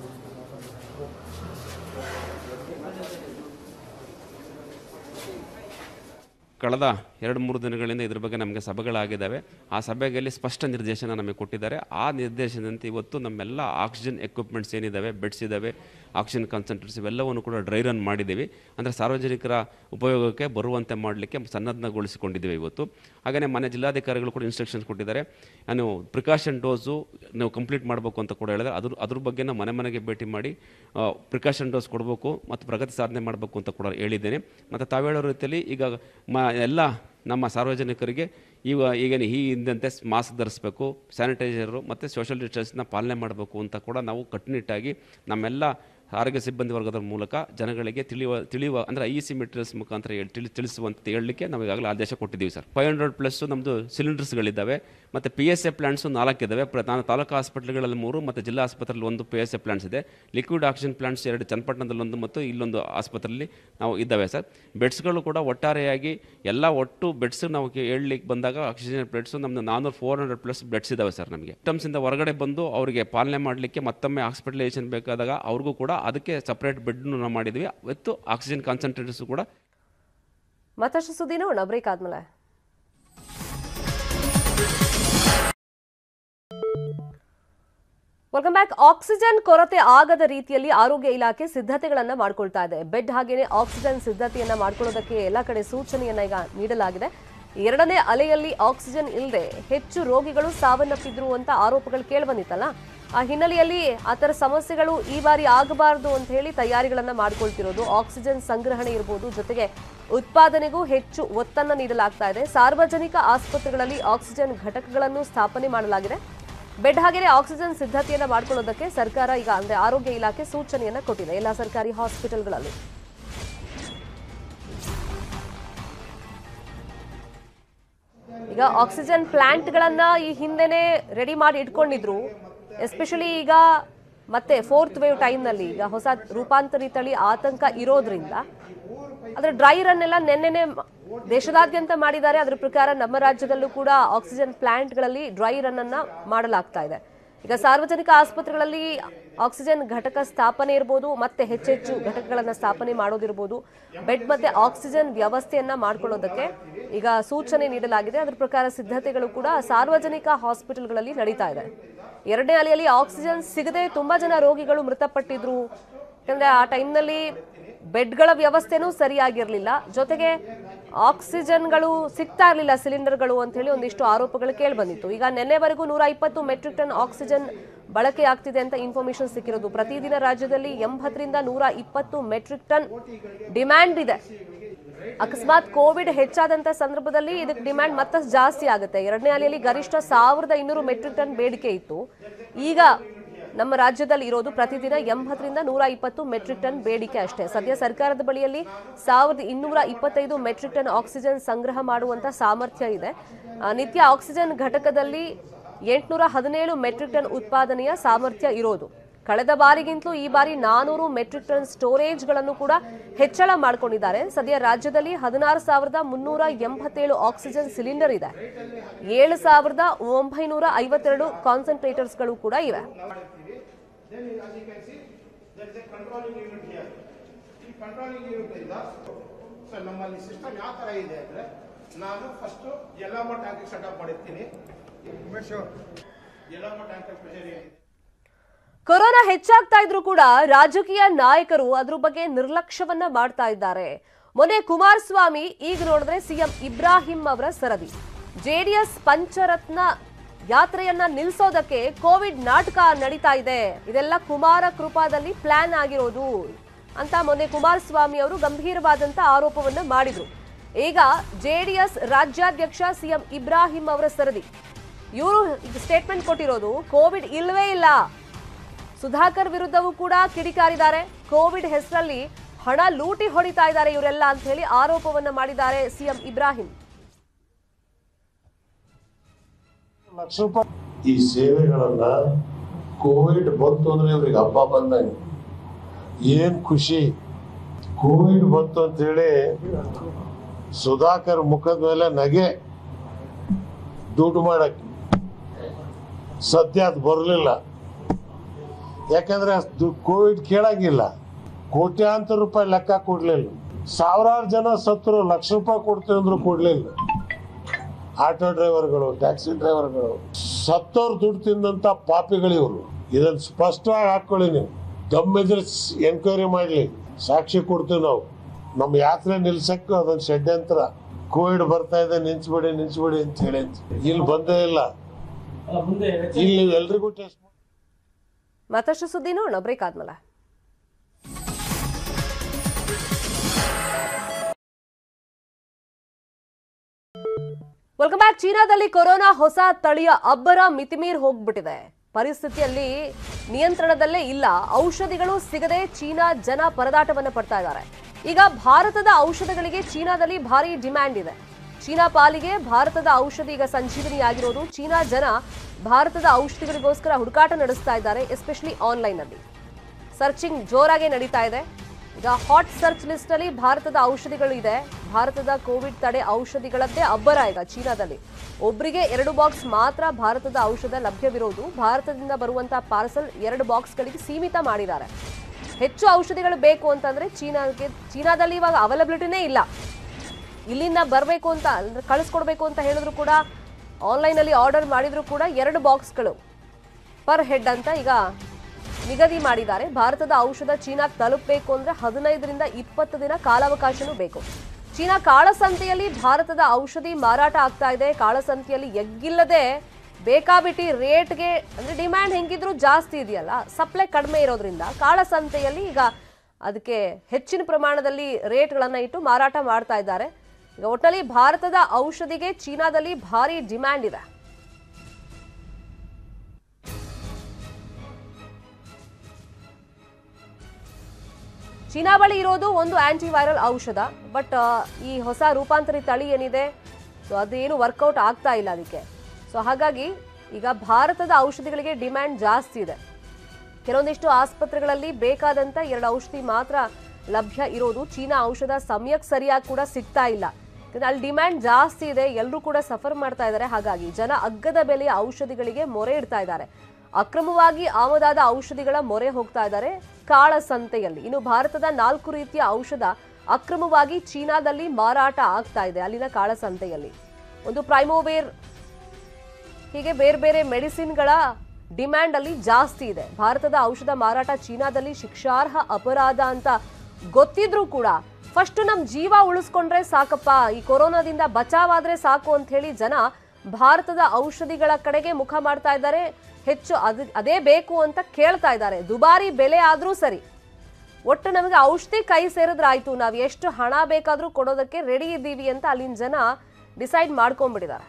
Speaker 10: ಕಳೆದ ಎರಡು ಮೂರು ದಿನಗಳಿಂದ ಇದ್ರ ಬಗ್ಗೆ ನಮಗೆ ಸಭೆಗಳಾಗಿದ್ದಾವೆ ಆ ಸಭೆಯಲ್ಲಿ ಸ್ಪಷ್ಟ ನಿರ್ದೇಶನ ನಮಗೆ ಕೊಟ್ಟಿದ್ದಾರೆ ಆ ನಿರ್ದೇಶನದಂತೆ ಇವತ್ತು ನಮ್ಮೆಲ್ಲ ಆಕ್ಸಿಜನ್ ಎಕ್ವಿಪ್ಮೆಂಟ್ಸ್ ಏನಿದ್ದಾವೆ ಬೆಡ್ಸ್ ಇದ್ದಾವೆ ಆಕ್ಸಿಜನ್ ಕಾನ್ಸಂಟ್ರೇಟ್ಸ್ ಇವೆಲ್ಲವನ್ನು ಕೂಡ ಡ್ರೈ ರನ್ ಮಾಡಿದ್ದೀವಿ ಅಂದರೆ ಸಾರ್ವಜನಿಕರ ಉಪಯೋಗಕ್ಕೆ ಬರುವಂತೆ ಮಾಡಲಿಕ್ಕೆ ಸನ್ನದ್ಧಗೊಳಿಸಿಕೊಂಡಿದ್ದೀವಿ ಇವತ್ತು ಹಾಗೆಯೇ ಮನೆ ಜಿಲ್ಲಾಧಿಕಾರಿಗಳು ಕೂಡ ಇನ್ಸ್ಟ್ರಕ್ಷನ್ಸ್ ಕೊಟ್ಟಿದ್ದಾರೆ ನೀವು ಪ್ರಿಕಾಷನ್ ಡೋಸು ನೀವು ಕಂಪ್ಲೀಟ್ ಮಾಡಬೇಕು ಅಂತ ಕೂಡ ಹೇಳಿದ್ರೆ ಅದ್ರ ಅದ್ರ ಬಗ್ಗೆ ನಾವು ಮನೆ ಮನೆಗೆ ಭೇಟಿ ಮಾಡಿ ಪ್ರಿಕಾಷನ್ ಡೋಸ್ ಕೊಡಬೇಕು ಮತ್ತು ಪ್ರಗತಿ ಸಾಧನೆ ಮಾಡಬೇಕು ಅಂತ ಕೂಡ ಹೇಳಿದ್ದೇನೆ ಮತ್ತು ತಾವು ಹೇಳೋ ರೀತಿಯಲ್ಲಿ ಈಗ ಮ ಎಲ್ಲ ನಮ್ಮ ಸಾರ್ವಜನಿಕರಿಗೆ ಈಗ ಈಗ ಈ ಹಿಂದಂತೆ ಮಾಸ್ಕ್ ಧರಿಸಬೇಕು ಸ್ಯಾನಿಟೈಸರು ಮತ್ತು ಸೋಷಿಯಲ್ ಡಿಸ್ಟೆನ್ಸ್ನ ಪಾಲನೆ ಮಾಡಬೇಕು ಅಂತ ಕೂಡ ನಾವು ಕಟ್ಟುನಿಟ್ಟಾಗಿ ನಮ್ಮೆಲ್ಲ ಆರೋಗ್ಯ ಸಿಬ್ಬಂದಿ ವರ್ಗದ ಮೂಲಕ ಜನಗಳಿಗೆ ತಿಳಿಯುವ ತಿಳಿಯುವ ಅಂದರೆ ಐ ಸಿ ಮೆಟೀರಿಯಲ್ಸ್ ಮುಖಾಂತರ ಹೇಳಿ ತಿಳಿ ತಿಳಿಸುವಂತ ಹೇಳಲಿಕ್ಕೆ ನಾವು ಈಗಾಗಲೇ ಆದೇಶ ಕೊಟ್ಟಿದ್ದೀವಿ ಸರ್ ಫೈವ್ ಹಂಡ್ರೆಡ್ ಪ್ಲಸ್ಸು ನಮ್ಮದು ಸಿಲಿಂಡರ್ಸ್ಗಳಿದ್ದಾವೆ ಮತ್ತು ಪಿ ಎಸ್ ಎ ಪ್ಲಾಂಟ್ಸು ನಾಲ್ಕಿದ್ದಾವೆ ಪ್ರ ನಾನು ತಾಲೂಕು ಹಾಸ್ಪಿಟ್ಲ್ಗಳಲ್ಲಿ ಮೂರು ಮತ್ತು ಜಿಲ್ಲಾ ಆಸ್ಪತ್ರೆಯಲ್ಲಿ ಒಂದು ಪಿ ಎಸ್ ಎ ಪ್ಲಾಂಟ್ಸ್ ಇದೆ ಲಿಕ್ವಿಡ್ ಆಕ್ಸಿಜನ್ ಪ್ಲಾಂಟ್ಸ್ ಎರಡು ಚನ್ನಪಟ್ಟಣದಲ್ಲಿ ಒಂದು ಮತ್ತು ಇಲ್ಲೊಂದು ಆಸ್ಪತ್ರೆಯಲ್ಲಿ ನಾವು ಇದ್ದಾವೆ ಸರ್ ಬೆಡ್ಸ್ಗಳು ಕೂಡ ಒಟ್ಟಾರೆಯಾಗಿ ಎಲ್ಲ ಒಟ್ಟು ಬೆಡ್ಸ್ ನಾವು ಹೇಳಲಿಕ್ಕೆ ಬಂದಾಗ ಆಕ್ಸಿಜನ್ ಬೆಡ್ಸು ನಮ್ಮದು ನಾನ್ನೂರು ಫೋರ್ ಹಂಡ್ರೆಡ್ ಪ್ಲಸ್ ಬೆಡ್ಸ್ ಇದ್ದಾವೆ ಸರ್ ನಮಗೆ ಇಂದ ಹೊರಗಡೆ ಬಂದು ಅವರಿಗೆ ಪಾಲನೆ ಮಾಡಲಿಕ್ಕೆ ಮತ್ತೊಮ್ಮೆ ಹಾಸ್ಪಿಟಲೈಸೇಷನ್ ಬೇಕಾದಾಗ ಅವ್ರಿಗೂ ಕೂಡ ಅದಕ್ಕೆ ಸಪ್ರೇಟ್ ಬೆಡ್ನು ನಾವು ಮಾಡಿದ್ವಿ ಮತ್ತು ಆಕ್ಸಿಜನ್ ಕಾನ್ಸಂಟ್ರೇಟರ್ಸು ಕೂಡ
Speaker 1: ಮತ್ತಷ್ಟು ಸುದ್ದಿ ನೋಡೋಣ ಬ್ರೇಕ್ ಆದ್ಮೇಲೆ ವೆಲ್ಕಮ್ ಬ್ಯಾಕ್ ಆಕ್ಸಿಜನ್ ಕೊರತೆ ಆಗದ ರೀತಿಯಲ್ಲಿ ಆರೋಗ್ಯ ಇಲಾಖೆ ಸಿದ್ಧತೆಗಳನ್ನ ಮಾಡ್ಕೊಳ್ತಾ ಇದೆ ಬೆಡ್ ಹಾಗೇನೆ ಆಕ್ಸಿಜನ್ ಸಿದ್ಧತೆಯನ್ನ ಮಾಡ್ಕೊಳ್ಳೋದಕ್ಕೆ ಎಲ್ಲ ಕಡೆ ಸೂಚನೆಯನ್ನ ಈಗ ನೀಡಲಾಗಿದೆ ಎರಡನೇ ಅಲೆಯಲ್ಲಿ ಆಕ್ಸಿಜನ್ ಇಲ್ಲದೆ ಹೆಚ್ಚು ರೋಗಿಗಳು ಸಾವನ್ನಪ್ಪಿದ್ರು ಅಂತ ಆರೋಪಗಳು ಕೇಳಿಬಂದಿತ್ತಲ್ಲ ಆ ಹಿನ್ನೆಲೆಯಲ್ಲಿ ಆತರ ಸಮಸ್ಯೆಗಳು ಈ ಬಾರಿ ಆಗಬಾರದು ಅಂತ ಹೇಳಿ ತಯಾರಿಗಳನ್ನ ಮಾಡ್ಕೊಳ್ತಿರೋದು ಆಕ್ಸಿಜನ್ ಸಂಗ್ರಹಣೆ ಇರಬಹುದು ಜೊತೆಗೆ ಉತ್ಪಾದನೆಗೂ ಹೆಚ್ಚು ಒತ್ತನ್ನ ನೀಡಲಾಗ್ತಾ ಇದೆ ಸಾರ್ವಜನಿಕ ಆಸ್ಪತ್ರೆಗಳಲ್ಲಿ ಆಕ್ಸಿಜನ್ ಘಟಕಗಳನ್ನು ಸ್ಥಾಪನೆ ಮಾಡಲಾಗಿದೆ ಬೆಡ್ ಹಾಗೆಯೇ ಆಕ್ಸಿಜನ್ ಸಿದ್ಧತೆಯನ್ನ ಮಾಡ್ಕೊಳ್ಳೋದಕ್ಕೆ ಸರ್ಕಾರ ಈಗ ಅಂದ್ರೆ ಆರೋಗ್ಯ ಇಲಾಖೆ ಸೂಚನೆಯನ್ನ ಕೊಟ್ಟಿದೆ ಎಲ್ಲ ಸರ್ಕಾರಿ ಹಾಸ್ಪಿಟಲ್ಗಳಲ್ಲಿ ಈಗ ಆಕ್ಸಿಜನ್ ಪ್ಲಾಂಟ್ಗಳನ್ನ ಈ ಹಿಂದೆನೆ ರೆಡಿ ಮಾಡಿ ಇಟ್ಕೊಂಡಿದ್ರು ಎಸ್ಪೆಷಲಿ ಈಗ ಮತ್ತೆ ಫೋರ್ತ್ ವೇವ್ ಟೈಮ್ನಲ್ಲಿ ಈಗ ಹೊಸ ರೂಪಾಂತರಿ ತಳಿ ಆತಂಕ ಇರೋದ್ರಿಂದ ಅದ್ರ ಡ್ರೈ ರನ್ ಎಲ್ಲ ನೆನ್ನೆನೆ ದೇಶದಾದ್ಯಂತ ಮಾಡಿದ್ದಾರೆ ಅದ್ರ ಪ್ರಕಾರ ನಮ್ಮ ರಾಜ್ಯದಲ್ಲೂ ಕೂಡ ಆಕ್ಸಿಜನ್ ಪ್ಲಾಂಟ್ಗಳಲ್ಲಿ ಡ್ರೈ ರನ್ ಅನ್ನ ಮಾಡಲಾಗ್ತಾ ಇದೆ ಈಗ ಸಾರ್ವಜನಿಕ ಆಸ್ಪತ್ರೆಗಳಲ್ಲಿ ಆಕ್ಸಿಜನ್ ಘಟಕ ಸ್ಥಾಪನೆ ಇರ್ಬೋದು ಮತ್ತೆ ಹೆಚ್ಚೆಚ್ಚು ಘಟಕಗಳನ್ನ ಸ್ಥಾಪನೆ ಮಾಡೋದಿರ್ಬೋದು ಬೆಡ್ ಮತ್ತೆ ಆಕ್ಸಿಜನ್ ವ್ಯವಸ್ಥೆಯನ್ನ ಮಾಡ್ಕೊಳ್ಳೋದಕ್ಕೆ ಈಗ ಸೂಚನೆ ನೀಡಲಾಗಿದೆ ಅದ್ರ ಪ್ರಕಾರ ಸಿದ್ಧತೆಗಳು ಕೂಡ ಸಾರ್ವಜನಿಕ ಹಾಸ್ಪಿಟಲ್ಗಳಲ್ಲಿ ನಡೀತಾ ಇದೆ ಎರಡನೇ ಅಲೆಯಲ್ಲಿ ಆಕ್ಸಿಜನ್ ಸಿಗದೆ ತುಂಬಾ ಜನ ರೋಗಿಗಳು ಮೃತಪಟ್ಟಿದ್ರು ಯಾಕಂದ್ರೆ ಆ ಟೈಮ್ನಲ್ಲಿ ಬೆಡ್ಗಳ ವ್ಯವಸ್ಥೆನೂ ಸರಿಯಾಗಿರ್ಲಿಲ್ಲ ಜೊತೆಗೆ ಆಕ್ಸಿಜನ್ಗಳು ಸಿಗ್ತಾ ಇರಲಿಲ್ಲ ಸಿಲಿಂಡರ್ಗಳು ಅಂತ ಹೇಳಿ ಒಂದಿಷ್ಟು ಆರೋಪಗಳು ಕೇಳಿ ಬಂದಿತ್ತು ಈಗ ನಿನ್ನೆವರೆಗೂ ನೂರ ಇಪ್ಪತ್ತು ಮೆಟ್ರಿಕ್ ಟನ್ ಆಕ್ಸಿಜನ್ ಬಳಕೆ ಆಗ್ತಿದೆ ಅಂತ ಇನ್ಫಾರ್ಮೇಶನ್ ಸಿಕ್ಕಿರೋದು ಪ್ರತಿದಿನ ರಾಜ್ಯದಲ್ಲಿ ಎಂಬತ್ತರಿಂದ ನೂರ ಇಪ್ಪತ್ತು ಮೆಟ್ರಿಕ್ ಟನ್ ಡಿಮ್ಯಾಂಡ್ ಇದೆ ಅಕಸ್ಮಾತ್ ಕೋವಿಡ್ ಹೆಚ್ಚಾದಂತ ಸಂದರ್ಭದಲ್ಲಿ ಇದಕ್ಕೆ ಡಿಮ್ಯಾಂಡ್ ಮತ್ತಷ್ಟು ಜಾಸ್ತಿ ಆಗುತ್ತೆ ಎರಡನೇ ಅಲೆಯಲ್ಲಿ ಗರಿಷ್ಠ ಸಾವಿರದ ಇನ್ನೂರು ಮೆಟ್ರಿಕ್ ಟನ್ ಬೇಡಿಕೆ ಇತ್ತು ಈಗ ನಮ್ಮ ರಾಜ್ಯದಲ್ಲಿ ಇರೋದು ಪ್ರತಿದಿನ ಎಂಬತ್ತರಿಂದ ನೂರ ಇಪ್ಪತ್ತು ಮೆಟ್ರಿಕ್ ಟನ್ ಬೇಡಿಕೆ ಅಷ್ಟೇ ಸದ್ಯ ಸರ್ಕಾರದ ಬಳಿಯಲ್ಲಿ ಸಾವಿರದ ಇನ್ನೂರ ಇಪ್ಪತ್ತೈದು ಮೆಟ್ರಿಕ್ ಟನ್ ಆಕ್ಸಿಜನ್ ಸಂಗ್ರಹ ಮಾಡುವಂತ ಸಾಮರ್ಥ್ಯ ಇದೆ ಆ, ನಿತ್ಯ ಆಕ್ಸಿಜನ್ ಘಟಕದಲ್ಲಿ ಎಂಟುನೂರ ಹದಿನೇಳು ಮೆಟ್ರಿಕ್ ಟನ್ ಉತ್ಪಾದನೆಯ ಸಾಮರ್ಥ್ಯ ಇರೋದು ಕಳೆದ ಬಾರಿಗಿಂತಲೂ ಈ ಬಾರಿ ನಾನೂರು ಮೆಟ್ರಿಕ್ ಟನ್ ಸ್ಟೋರೇಜ್ಗಳನ್ನು ಕೂಡ ಹೆಚ್ಚಳ ಮಾಡಿಕೊಂಡಿದ್ದಾರೆ ಸದ್ಯ ರಾಜ್ಯದಲ್ಲಿ ಹದಿನಾರು ಸಾವಿರದ ಮುನ್ನೂರ ಎಂಬತ್ತೇಳು ಆಕ್ಸಿಜನ್ ಸಿಲಿಂಡರ್ ಇದೆ ಏಳು ಸಾವಿರದ ಒಂಬೈನೂರ ಐವತ್ತೆರಡು ಕಾನ್ಸಂಟ್ರೇಟರ್ಸ್ಗಳು ಕೂಡ ಇವೆ
Speaker 11: Then as you can see, there is a controlling unit here. ಈ ಕಂಟ್ರೋಲಿಂಗ್ ಯೂನಿಟ್ ಇಂದ ಸೊ ನಮ್ಮಲ್ಲಿ ಸಿಸ್ಟಮ್ ಯಾವ ಥರ ಇದೆ ಅಂದರೆ ನಾನು ಫಸ್ಟ್ ಎಲ್ಲಮ್ಮ ಟ್ಯಾಂಕ್ ಸೆಟಪ್ ಮಾಡಿರ್ತೀನಿ ಎಲ್ಲಮ್ಮ ಟ್ಯಾಂಕ್ ಪ್ರೆಷರ್ ಏನಿದೆ
Speaker 1: ಕೊರೋನಾ ಹೆಚ್ಚಾಗ್ತಾ ಇದ್ರೂ ಕೂಡ ರಾಜಕೀಯ ನಾಯಕರು ಅದ್ರ ಬಗ್ಗೆ ನಿರ್ಲಕ್ಷ್ಯವನ್ನ ಮಾಡ್ತಾ ಇದ್ದಾರೆ ಮೊನ್ನೆ ಕುಮಾರಸ್ವಾಮಿ ಈಗ ನೋಡಿದ್ರೆ ಸಿಎಂ ಇಬ್ರಾಹಿಂ ಅವರ ಸರದಿ ಜೆಡಿಎಸ್ ಪಂಚರತ್ನ ಯಾತ್ರೆಯನ್ನ ನಿಲ್ಸೋದಕ್ಕೆ ಕೋವಿಡ್ ನಾಟಕ ನಡೀತಾ ಇದೆ ಇದೆಲ್ಲ ಕುಮಾರ ಕೃಪಾದಲ್ಲಿ ಪ್ಲಾನ್ ಆಗಿರೋದು ಅಂತ ಮೊನ್ನೆ ಕುಮಾರಸ್ವಾಮಿ ಅವರು ಗಂಭೀರವಾದಂತ ಆರೋಪವನ್ನ ಮಾಡಿದ್ರು ಈಗ ಜೆಡಿಎಸ್ ರಾಜ್ಯಾಧ್ಯಕ್ಷ ಸಿಎಂ ಇಬ್ರಾಹಿಂ ಅವರ ಸರದಿ ಇವರು ಸ್ಟೇಟ್ಮೆಂಟ್ ಕೊಟ್ಟಿರೋದು ಕೋವಿಡ್ ಇಲ್ವೇ ಇಲ್ಲ ಸುಧಾಕರ್ ವಿರುದ್ಧವೂ ಕೂಡ ಕಿಡಿಕಾರಿದ್ದಾರೆ ಕೋವಿಡ್ ಹೆಸರಲ್ಲಿ ಹಣ ಲೂಟಿ ಹೊಡಿತಾ ಇದ್ದಾರೆ ಇವರೆಲ್ಲ ಅಂತ ಹೇಳಿ ಆರೋಪವನ್ನ ಮಾಡಿದ್ದಾರೆ ಸಿಎಂ ಇಬ್ರಾಹಿಂ
Speaker 12: ಲಕ್ಷ ರೂಪಾಯಿ ಈ ಸೇವೆಗಳನ್ನ ಕೋವಿಡ್ ಬಂತು ಅಂದ್ರೆ ಇವ್ರಿಗೆ ಹಬ್ಬ ಬಂದಂಗೆ ಏನ್ ಖುಷಿ ಕೋವಿಡ್ ಬಂತು ಅಂತ ಹೇಳಿ ಸುಧಾಕರ್ ಮುಖದ ಮೇಲೆ ನಗೆ ದುಡ್ಡು ಮಾಡಕ್ಕೆ ಸದ್ಯ ಅದು ಬರಲಿಲ್ಲ ಯಾಕಂದ್ರೆ ಕೋವಿಡ್ ಕೇಳಂಗಿಲ್ಲ ಕೋಟ್ಯಾಂತರ ರೂಪಾಯಿ ಲೆಕ್ಕ ಕೊಡ್ಲಿಲ್ಲ ಸಾವಿರಾರು ಜನ ಸತ್ರು ಲಕ್ಷ ರೂಪಾಯಿ ಕೊಡ್ತೀವಿ ಅಂದ್ರು ಕೊಡ್ಲಿಲ್ಲ ಆಟೋ ಡ್ರೈವರ್ಗಳು ಟ್ಯಾಕ್ಸಿ ಡ್ರೈವರ್ಗಳು ಸತ್ತೋರು ದುಡ್ಡು ತಿಂದಂತ ಪಾಪಿಗಳು ಇವರು ಇದನ್ನ ಸ್ಪಷ್ಟವಾಗಿ ಹಾಕೊಳ್ಳಿ ನೀವು ದಮ್ಮಿದ್ರೆ ಎನ್ಕ್ವೈರಿ ಮಾಡ್ಲಿ ಸಾಕ್ಷಿ ಕೊಡ್ತೀವಿ ನಾವು ನಮ್ಮ ಯಾತ್ರೆ ನಿಲ್ಸಕ್ಕೂ ಅದೊಂದು ಷಡ್ಯಂತ್ರ ಕೋವಿಡ್ ಬರ್ತಾ ಇದೆ ನಿಲ್ಸ್ಬಿಡಿ ನಿಲ್ಸ್ಬಿಡಿ ಅಂತ ಹೇಳಿ ಅಂತ. ಇಲ್ಲಿ ಬಂದೇ ಇಲ್ಲ ಇಲ್ಲಿ ಎಲ್ರಿಗೂ ಟೆಸ್ಟ್
Speaker 1: ಮತ್ತಷ್ಟು ಸುದ್ದಿ ನೋಡೋಣ ಬ್ರೇಕ್ ಆದ್ಮೇಲೆ ವೆಲ್ಕಮ್ ಬ್ಯಾಕ್ ಚೀನಾದಲ್ಲಿ ಕೊರೋನಾ ಹೊಸ ತಳಿಯ ಅಬ್ಬರ ಮಿತಿಮೀರ್ ಹೋಗ್ಬಿಟ್ಟಿದೆ ಪರಿಸ್ಥಿತಿಯಲ್ಲಿ ನಿಯಂತ್ರಣದಲ್ಲೇ ಇಲ್ಲ ಔಷಧಿಗಳು ಸಿಗದೆ ಚೀನಾ ಜನ ಪರದಾಟವನ್ನ ಪಡ್ತಾ ಇದ್ದಾರೆ ಈಗ ಭಾರತದ ಔಷಧಗಳಿಗೆ ಚೀನಾದಲ್ಲಿ ಭಾರಿ ಡಿಮ್ಯಾಂಡ್ ಇದೆ ಚೀನಾ ಪಾಲಿಗೆ ಭಾರತದ ಔಷಧಿ ಈಗ ಸಂಜೀವನಿ ಆಗಿರೋದು ಚೀನಾ ಜನ ಭಾರತದ ಔಷಧಿಗಳಿಗೋಸ್ಕರ ಹುಡುಕಾಟ ನಡೆಸ್ತಾ ಇದ್ದಾರೆ ಎಸ್ಪೆಷಲಿ ಆನ್ಲೈನ್ ಅಲ್ಲಿ ಸರ್ಚಿಂಗ್ ಜೋರಾಗಿ ನಡೀತಾ ಇದೆ ಈಗ ಹಾಟ್ ಸರ್ಚ್ ಲಿಸ್ಟ್ ಅಲ್ಲಿ ಭಾರತದ ಔಷಧಿಗಳು ಇದೆ ಭಾರತದ ಕೋವಿಡ್ ತಡೆ ಔಷಧಿಗಳದ್ದೇ ಅಬ್ಬರ ಈಗ ಚೀನಾದಲ್ಲಿ ಒಬ್ಬರಿಗೆ ಎರಡು ಬಾಕ್ಸ್ ಮಾತ್ರ ಭಾರತದ ಔಷಧ ಲಭ್ಯವಿರೋದು ಭಾರತದಿಂದ ಬರುವಂತಹ ಪಾರ್ಸಲ್ ಎರಡು ಬಾಕ್ಸ್ಗಳಿಗೆ ಸೀಮಿತ ಮಾಡಿದ್ದಾರೆ ಹೆಚ್ಚು ಔಷಧಿಗಳು ಬೇಕು ಅಂತಂದ್ರೆ ಚೀನಾಗೆ ಚೀನಾದಲ್ಲಿ ಇವಾಗ ಅವೈಲಬಿಲಿಟಿನೇ ಇಲ್ಲ ಇಲ್ಲಿಂದ ಬರಬೇಕು ಅಂತ ಅಂದ್ರೆ ಕಳಿಸ್ಕೊಡ್ಬೇಕು ಅಂತ ಹೇಳಿದ್ರು ಕೂಡ ಆನ್ಲೈನಲ್ಲಿ ಆರ್ಡರ್ ಮಾಡಿದ್ರು ಕೂಡ ಎರಡು ಬಾಕ್ಸ್ಗಳು ಪರ್ ಹೆಡ್ ಅಂತ ಈಗ ನಿಗದಿ ಮಾಡಿದ್ದಾರೆ ಭಾರತದ ಔಷಧ ಚೀನಾ ತಲುಪಬೇಕು ಅಂದ್ರೆ ಹದಿನೈದರಿಂದ ಇಪ್ಪತ್ತು ದಿನ ಕಾಲಾವಕಾಶನೂ ಬೇಕು ಚೀನಾ ಕಾಳಸಂತೆಯಲ್ಲಿ ಭಾರತದ ಔಷಧಿ ಮಾರಾಟ ಆಗ್ತಾ ಇದೆ ಕಾಳಸಂತೆಯಲ್ಲಿ ಎಗ್ಗಿಲ್ಲದೆ ಬೇಕಾಬಿಟ್ಟಿ ರೇಟ್ಗೆ ಅಂದ್ರೆ ಡಿಮ್ಯಾಂಡ್ ಹೆಂಗಿದ್ರು ಜಾಸ್ತಿ ಇದೆಯಲ್ಲ ಸಪ್ಲೈ ಕಡಿಮೆ ಇರೋದ್ರಿಂದ ಕಾಳಸಂತೆಯಲ್ಲಿ ಈಗ ಅದಕ್ಕೆ ಹೆಚ್ಚಿನ ಪ್ರಮಾಣದಲ್ಲಿ ರೇಟ್ಗಳನ್ನ ಇಟ್ಟು ಮಾರಾಟ ಮಾಡ್ತಾ ಇದ್ದಾರೆ ಈಗ ಒಟ್ಟಿನಲ್ಲಿ ಭಾರತದ ಔಷಧಿಗೆ ಚೀನಾದಲ್ಲಿ ಭಾರಿ ಡಿಮ್ಯಾಂಡ್ ಇದೆ ಚೀನಾ ಬಳಿ ಇರೋದು ಒಂದು ಆಂಟಿವೈರಲ್ ಔಷಧ ಬಟ್ ಈ ಹೊಸ ರೂಪಾಂತರಿ ತಳಿ ಏನಿದೆ ಸೊ ಅದೇನು ವರ್ಕೌಟ್ ಆಗ್ತಾ ಇಲ್ಲ ಅದಕ್ಕೆ ಸೊ ಹಾಗಾಗಿ ಈಗ ಭಾರತದ ಔಷಧಿಗಳಿಗೆ ಡಿಮ್ಯಾಂಡ್ ಜಾಸ್ತಿ ಇದೆ ಕೆಲವೊಂದಿಷ್ಟು ಆಸ್ಪತ್ರೆಗಳಲ್ಲಿ ಬೇಕಾದಂತ ಎರಡು ಔಷಧಿ ಮಾತ್ರ ಲಭ್ಯ ಇರೋದು ಚೀನಾ ಔಷಧ ಸಮಯಕ್ಕೆ ಸರಿಯಾಗಿ ಕೂಡ ಸಿಗ್ತಾ ಇಲ್ಲ ಯಾಕಂದ್ರೆ ಅಲ್ಲಿ ಡಿಮ್ಯಾಂಡ್ ಜಾಸ್ತಿ ಇದೆ ಎಲ್ಲರೂ ಕೂಡ ಸಫರ್ ಮಾಡ್ತಾ ಇದ್ದಾರೆ ಹಾಗಾಗಿ ಜನ ಅಗ್ಗದ ಬೆಲೆಯ ಔಷಧಿಗಳಿಗೆ ಮೊರೆ ಇಡ್ತಾ ಇದ್ದಾರೆ ಅಕ್ರಮವಾಗಿ ಆಮದಾದ ಔಷಧಿಗಳ ಮೊರೆ ಹೋಗ್ತಾ ಇದ್ದಾರೆ ಕಾಳಸಂತೆಯಲ್ಲಿ ಇನ್ನು ಭಾರತದ ನಾಲ್ಕು ರೀತಿಯ ಔಷಧ ಅಕ್ರಮವಾಗಿ ಚೀನಾದಲ್ಲಿ ಮಾರಾಟ ಆಗ್ತಾ ಇದೆ ಅಲ್ಲಿನ ಕಾಳಸಂತೆಯಲ್ಲಿ ಒಂದು ಪ್ರೈಮೋವೇರ್ ಹೀಗೆ ಬೇರೆ ಬೇರೆ ಮೆಡಿಸಿನ್ಗಳ ಡಿಮ್ಯಾಂಡ್ ಅಲ್ಲಿ ಜಾಸ್ತಿ ಇದೆ ಭಾರತದ ಔಷಧ ಮಾರಾಟ ಚೀನಾದಲ್ಲಿ ಶಿಕ್ಷಾರ್ಹ ಅಪರಾಧ ಅಂತ ಗೊತ್ತಿದ್ರೂ ಕೂಡ ಫಸ್ಟ್ ನಮ್ ಜೀವ ಉಳಿಸ್ಕೊಂಡ್ರೆ ಸಾಕಪ್ಪ ಈ ಕೊರೋನಾದಿಂದ ಬಚಾವಾದ್ರೆ ಸಾಕು ಅಂತ ಹೇಳಿ ಜನ ಭಾರತದ ಔಷಧಿಗಳ ಕಡೆಗೆ ಮುಖ ಮಾಡ್ತಾ ಇದ್ದಾರೆ ಹೆಚ್ಚು ಅದ್ ಅದೇ ಬೇಕು ಅಂತ ಕೇಳ್ತಾ ಇದ್ದಾರೆ ದುಬಾರಿ ಬೆಲೆ ಆದ್ರೂ ಸರಿ ಒಟ್ಟು ನಮಗೆ ಔಷಧಿ ಕೈ ಸೇರಿದ್ರಾಯ್ತು ನಾವು ಎಷ್ಟು ಹಣ ಬೇಕಾದ್ರೂ ಕೊಡೋದಕ್ಕೆ ರೆಡಿ ಇದ್ದೀವಿ ಅಂತ ಅಲ್ಲಿನ ಜನ ಡಿಸೈಡ್ ಮಾಡ್ಕೊಂಡ್ಬಿಟ್ಟಿದ್ದಾರೆ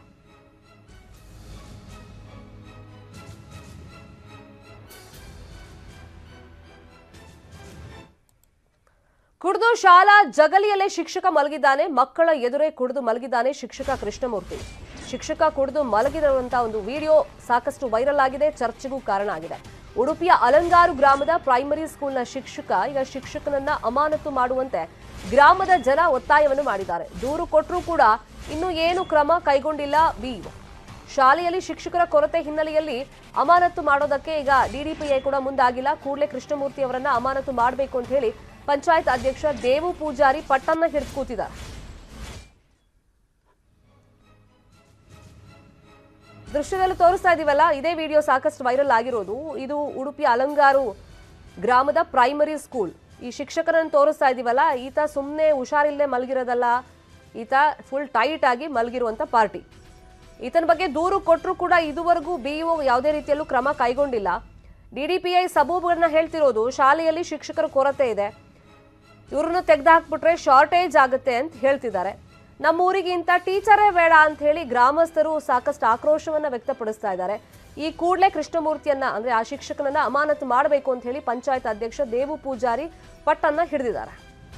Speaker 1: ಕುಡಿದು ಶಾಲಾ ಜಗಲಿಯಲ್ಲೇ ಶಿಕ್ಷಕ ಮಲಗಿದ್ದಾನೆ ಮಕ್ಕಳ ಎದುರೇ ಕುಡಿದು ಮಲಗಿದ್ದಾನೆ ಶಿಕ್ಷಕ ಕೃಷ್ಣಮೂರ್ತಿ ಶಿಕ್ಷಕ ಕುಡಿದು ಮಲಗಿರುವಂತಹ ಒಂದು ವಿಡಿಯೋ ಸಾಕಷ್ಟು ವೈರಲ್ ಆಗಿದೆ ಚರ್ಚೆಗೂ ಕಾರಣ ಆಗಿದೆ ಉಡುಪಿಯ ಅಲಂಗಾರು ಗ್ರಾಮದ ಪ್ರೈಮರಿ ಸ್ಕೂಲ್ನ ಶಿಕ್ಷಕ ಈಗ ಶಿಕ್ಷಕನನ್ನ ಅಮಾನತು ಮಾಡುವಂತೆ ಗ್ರಾಮದ ಜನ ಒತ್ತಾಯವನ್ನು ಮಾಡಿದ್ದಾರೆ ದೂರು ಕೊಟ್ಟರೂ ಕೂಡ ಇನ್ನೂ ಏನು ಕ್ರಮ ಕೈಗೊಂಡಿಲ್ಲ ಬಿಇಒ ಶಾಲೆಯಲ್ಲಿ ಶಿಕ್ಷಕರ ಕೊರತೆ ಹಿನ್ನೆಲೆಯಲ್ಲಿ ಅಮಾನತು ಮಾಡೋದಕ್ಕೆ ಈಗ ಡಿಡಿಪಿಐ ಕೂಡ ಮುಂದಾಗಿಲ್ಲ ಕೂಡಲೇ ಕೃಷ್ಣಮೂರ್ತಿ ಅವರನ್ನ ಅಮಾನತು ಮಾಡಬೇಕು ಅಂತ ಹೇಳಿ ಪಂಚಾಯತ್ ಅಧ್ಯಕ್ಷ ದೇವು ಪೂಜಾರಿ ಪಟ್ಟನ್ನ ಹಿಡಿದು ಕೂತಿದ್ದಾರೆ ದೃಶ್ಯದಲ್ಲಿ ತೋರಿಸ್ತಾ ಇದೀವಲ್ಲ ಇದೇ ವಿಡಿಯೋ ಸಾಕಷ್ಟು ವೈರಲ್ ಆಗಿರೋದು ಇದು ಉಡುಪಿ ಅಲಂಗಾರು ಗ್ರಾಮದ ಪ್ರೈಮರಿ ಸ್ಕೂಲ್ ಈ ಶಿಕ್ಷಕರನ್ನು ತೋರಿಸ್ತಾ ಇದೀವಲ್ಲ ಈತ ಸುಮ್ಮನೆ ಹುಷಾರಿಲ್ಲದೆ ಮಲಗಿರೋದಲ್ಲ ಈತ ಫುಲ್ ಟೈಟ್ ಆಗಿ ಮಲಗಿರುವಂತ ಪಾರ್ಟಿ ಈತನ ಬಗ್ಗೆ ದೂರು ಕೊಟ್ಟರು ಕೂಡ ಇದುವರೆಗೂ ಬಿಇಒ ಯಾವುದೇ ರೀತಿಯಲ್ಲೂ ಕ್ರಮ ಕೈಗೊಂಡಿಲ್ಲ ಡಿಡಿಪಿಐ ಸಬೂಬನ್ನ ಹೇಳ್ತಿರೋದು ಶಾಲೆಯಲ್ಲಿ ಶಿಕ್ಷಕರ ಕೊರತೆ ಇದೆ ಇವ್ರನ್ನ ತೆಗೆದುಹಾಕ್ಬಿಟ್ರೆ ಶಾರ್ಟೇಜ್ ಆಗುತ್ತೆ ಅಂತ ಹೇಳ್ತಿದ್ದಾರೆ ನಮ್ಮ ಊರಿಗೆ ಇಂಥ ಟೀಚರೇ ಬೇಡ ಅಂತ ಹೇಳಿ ಗ್ರಾಮಸ್ಥರು ಸಾಕಷ್ಟು ಆಕ್ರೋಶವನ್ನ ವ್ಯಕ್ತಪಡಿಸ್ತಾ ಇದ್ದಾರೆ ಈ ಕೂಡಲೇ ಕೃಷ್ಣಮೂರ್ತಿಯನ್ನ ಅಂದ್ರೆ ಆ ಶಿಕ್ಷಕನನ್ನ ಅಮಾನತು ಮಾಡಬೇಕು ಅಂತ ಹೇಳಿ ಪಂಚಾಯತ್ ಅಧ್ಯಕ್ಷ ದೇವು ಪೂಜಾರಿ ಪಟ್ಟನ್ನ ಹಿಡಿದಿದ್ದಾರೆ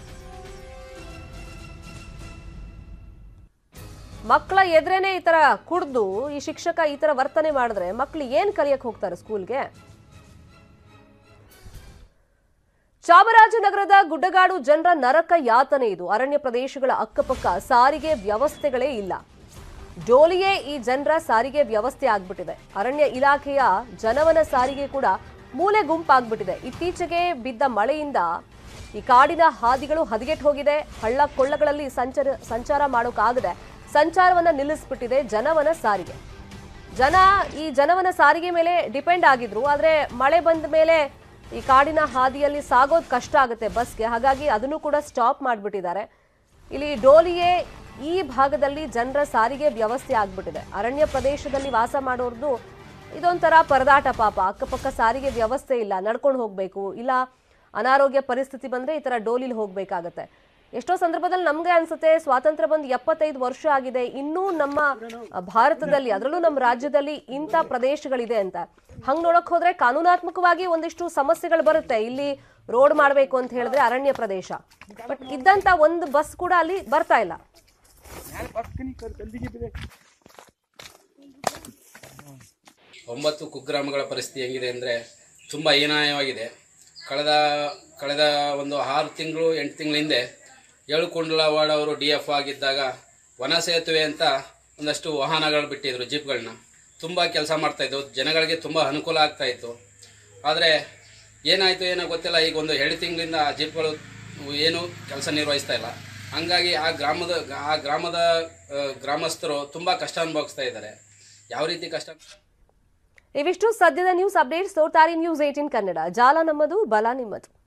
Speaker 1: ಮಕ್ಕಳ ಎದುರೇನೆ ಈ ತರ ಕುಡ್ದು ಈ ಶಿಕ್ಷಕ ಈ ತರ ವರ್ತನೆ ಮಾಡಿದ್ರೆ ಮಕ್ಳು ಏನ್ ಕಲಿಯಕ್ ಹೋಗ್ತಾರೆ ಸ್ಕೂಲ್ಗೆ ಚಾಮರಾಜನಗರದ ಗುಡ್ಡಗಾಡು ಜನರ ನರಕ ಯಾತನೆ ಇದು ಅರಣ್ಯ ಪ್ರದೇಶಗಳ ಅಕ್ಕಪಕ್ಕ ಸಾರಿಗೆ ವ್ಯವಸ್ಥೆಗಳೇ ಇಲ್ಲ ಡೋಲಿಯೇ ಈ ಜನರ ಸಾರಿಗೆ ವ್ಯವಸ್ಥೆ ಆಗ್ಬಿಟ್ಟಿದೆ ಅರಣ್ಯ ಇಲಾಖೆಯ ಜನವನ ಸಾರಿಗೆ ಕೂಡ ಮೂಲೆ ಗುಂಪಾಗ್ಬಿಟ್ಟಿದೆ ಇತ್ತೀಚೆಗೆ ಬಿದ್ದ ಮಳೆಯಿಂದ ಈ ಕಾಡಿನ ಹಾದಿಗಳು ಹದಗೆಟ್ಟು ಹೋಗಿದೆ ಹಳ್ಳ ಕೊಳ್ಳಗಳಲ್ಲಿ ಸಂಚಾರ ಸಂಚಾರ ಮಾಡೋಕ್ಕಾಗದೆ ಸಂಚಾರವನ್ನ ನಿಲ್ಲಿಸ್ಬಿಟ್ಟಿದೆ ಜನವನ ಸಾರಿಗೆ ಜನ ಈ ಜನವನ ಸಾರಿಗೆ ಮೇಲೆ ಡಿಪೆಂಡ್ ಆಗಿದ್ರು ಆದ್ರೆ ಮಳೆ ಬಂದ ಮೇಲೆ ಈ ಕಾಡಿನ ಹಾದಿಯಲ್ಲಿ ಸಾಗೋದು ಕಷ್ಟ ಆಗುತ್ತೆ ಬಸ್ಗೆ ಹಾಗಾಗಿ ಅದನ್ನು ಕೂಡ ಸ್ಟಾಪ್ ಮಾಡಿಬಿಟ್ಟಿದ್ದಾರೆ ಇಲ್ಲಿ ಡೋಲಿಯೇ ಈ ಭಾಗದಲ್ಲಿ ಜನರ ಸಾರಿಗೆ ವ್ಯವಸ್ಥೆ ಆಗ್ಬಿಟ್ಟಿದೆ ಅರಣ್ಯ ಪ್ರದೇಶದಲ್ಲಿ ವಾಸ ಮಾಡೋರ್ದು ಇದೊಂಥರ ಪರದಾಟ ಪಾಪ ಅಕ್ಕಪಕ್ಕ ಸಾರಿಗೆ ವ್ಯವಸ್ಥೆ ಇಲ್ಲ ನಡ್ಕೊಂಡು ಹೋಗ್ಬೇಕು ಇಲ್ಲ ಅನಾರೋಗ್ಯ ಪರಿಸ್ಥಿತಿ ಬಂದ್ರೆ ಈ ತರ ಡೋಲಿಲಿ ಹೋಗ್ಬೇಕಾಗತ್ತೆ ಎಷ್ಟೋ ಸಂದರ್ಭದಲ್ಲಿ ನಮ್ಗೆ ಅನ್ಸುತ್ತೆ ಸ್ವಾತಂತ್ರ್ಯ ಬಂದು ಎಪ್ಪತ್ತೈದು ವರ್ಷ ಆಗಿದೆ ಇನ್ನೂ ನಮ್ಮ ಭಾರತದಲ್ಲಿ ಅದರಲ್ಲೂ ನಮ್ಮ ರಾಜ್ಯದಲ್ಲಿ ಇಂಥ ಪ್ರದೇಶಗಳಿದೆ ಅಂತ ಹಂಗ್ ನೋಡಕ್ ಹೋದ್ರೆ ಕಾನೂನಾತ್ಮಕವಾಗಿ ಒಂದಿಷ್ಟು ಸಮಸ್ಯೆಗಳು ಬರುತ್ತೆ ಇಲ್ಲಿ ರೋಡ್ ಮಾಡಬೇಕು ಅಂತ ಹೇಳಿದ್ರೆ ಅರಣ್ಯ ಪ್ರದೇಶ ಬಟ್ ಇದ್ದಂತ ಒಂದು ಬಸ್ ಕೂಡ ಅಲ್ಲಿ ಬರ್ತಾ ಇಲ್ಲ
Speaker 13: ಒಂಬತ್ತು ಕುಗ್ರಾಮಗಳ ಪರಿಸ್ಥಿತಿ ಹೆಂಗಿದೆ ಅಂದರೆ ತುಂಬ ಹೀನಾಯವಾಗಿದೆ ಕಳೆದ ಕಳೆದ ಒಂದು ಆರು ತಿಂಗಳು ಎಂಟು ತಿಂಗಳ ಹಿಂದೆ ಏಳುಕೊಂಡಲವಾಡ ಅವರು ಡಿ ಎಫ್ ಆಗಿದ್ದಾಗ ವನ ಸೇತುವೆ ಅಂತ ಒಂದಷ್ಟು ವಾಹನಗಳು ಬಿಟ್ಟಿದ್ರು ಜೀಪ್ಗಳನ್ನ ತುಂಬ ಕೆಲಸ ಮಾಡ್ತಾಯಿದ್ದು ಜನಗಳಿಗೆ ತುಂಬ ಅನುಕೂಲ ಆಗ್ತಾಯಿತ್ತು ಆದರೆ ಏನಾಯಿತು ಏನೋ ಗೊತ್ತಿಲ್ಲ ಈಗ ಒಂದು ಎರಡು ತಿಂಗಳಿಂದ ಆ ಜೀಪ್ಗಳು ಏನು ಕೆಲಸ ನಿರ್ವಹಿಸ್ತಾ ಇಲ್ಲ ಹಂಗಾಗಿ ಆ ಗ್ರಾಮದ ಆ ಗ್ರಾಮದ ಆ, ಗ್ರಾಮಸ್ಥರು ತುಂಬ ಕಷ್ಟ ಅನುಭವಿಸ್ತಾ ಇದ್ದಾರೆ ಯಾವ ರೀತಿ ಕಷ್ಟ
Speaker 1: ಇವಿಷ್ಟು ಸದ್ಯದ ನ್ಯೂಸ್ ಅಪ್ಡೇಟ್ಸ್ ನೋಡ್ತಾರೆ ನ್ಯೂಸ್ ಏಟೀನ್ ಕನ್ನಡ ಜಾಲ ನಮ್ಮದು ಬಲ ನಿಮ್ಮದು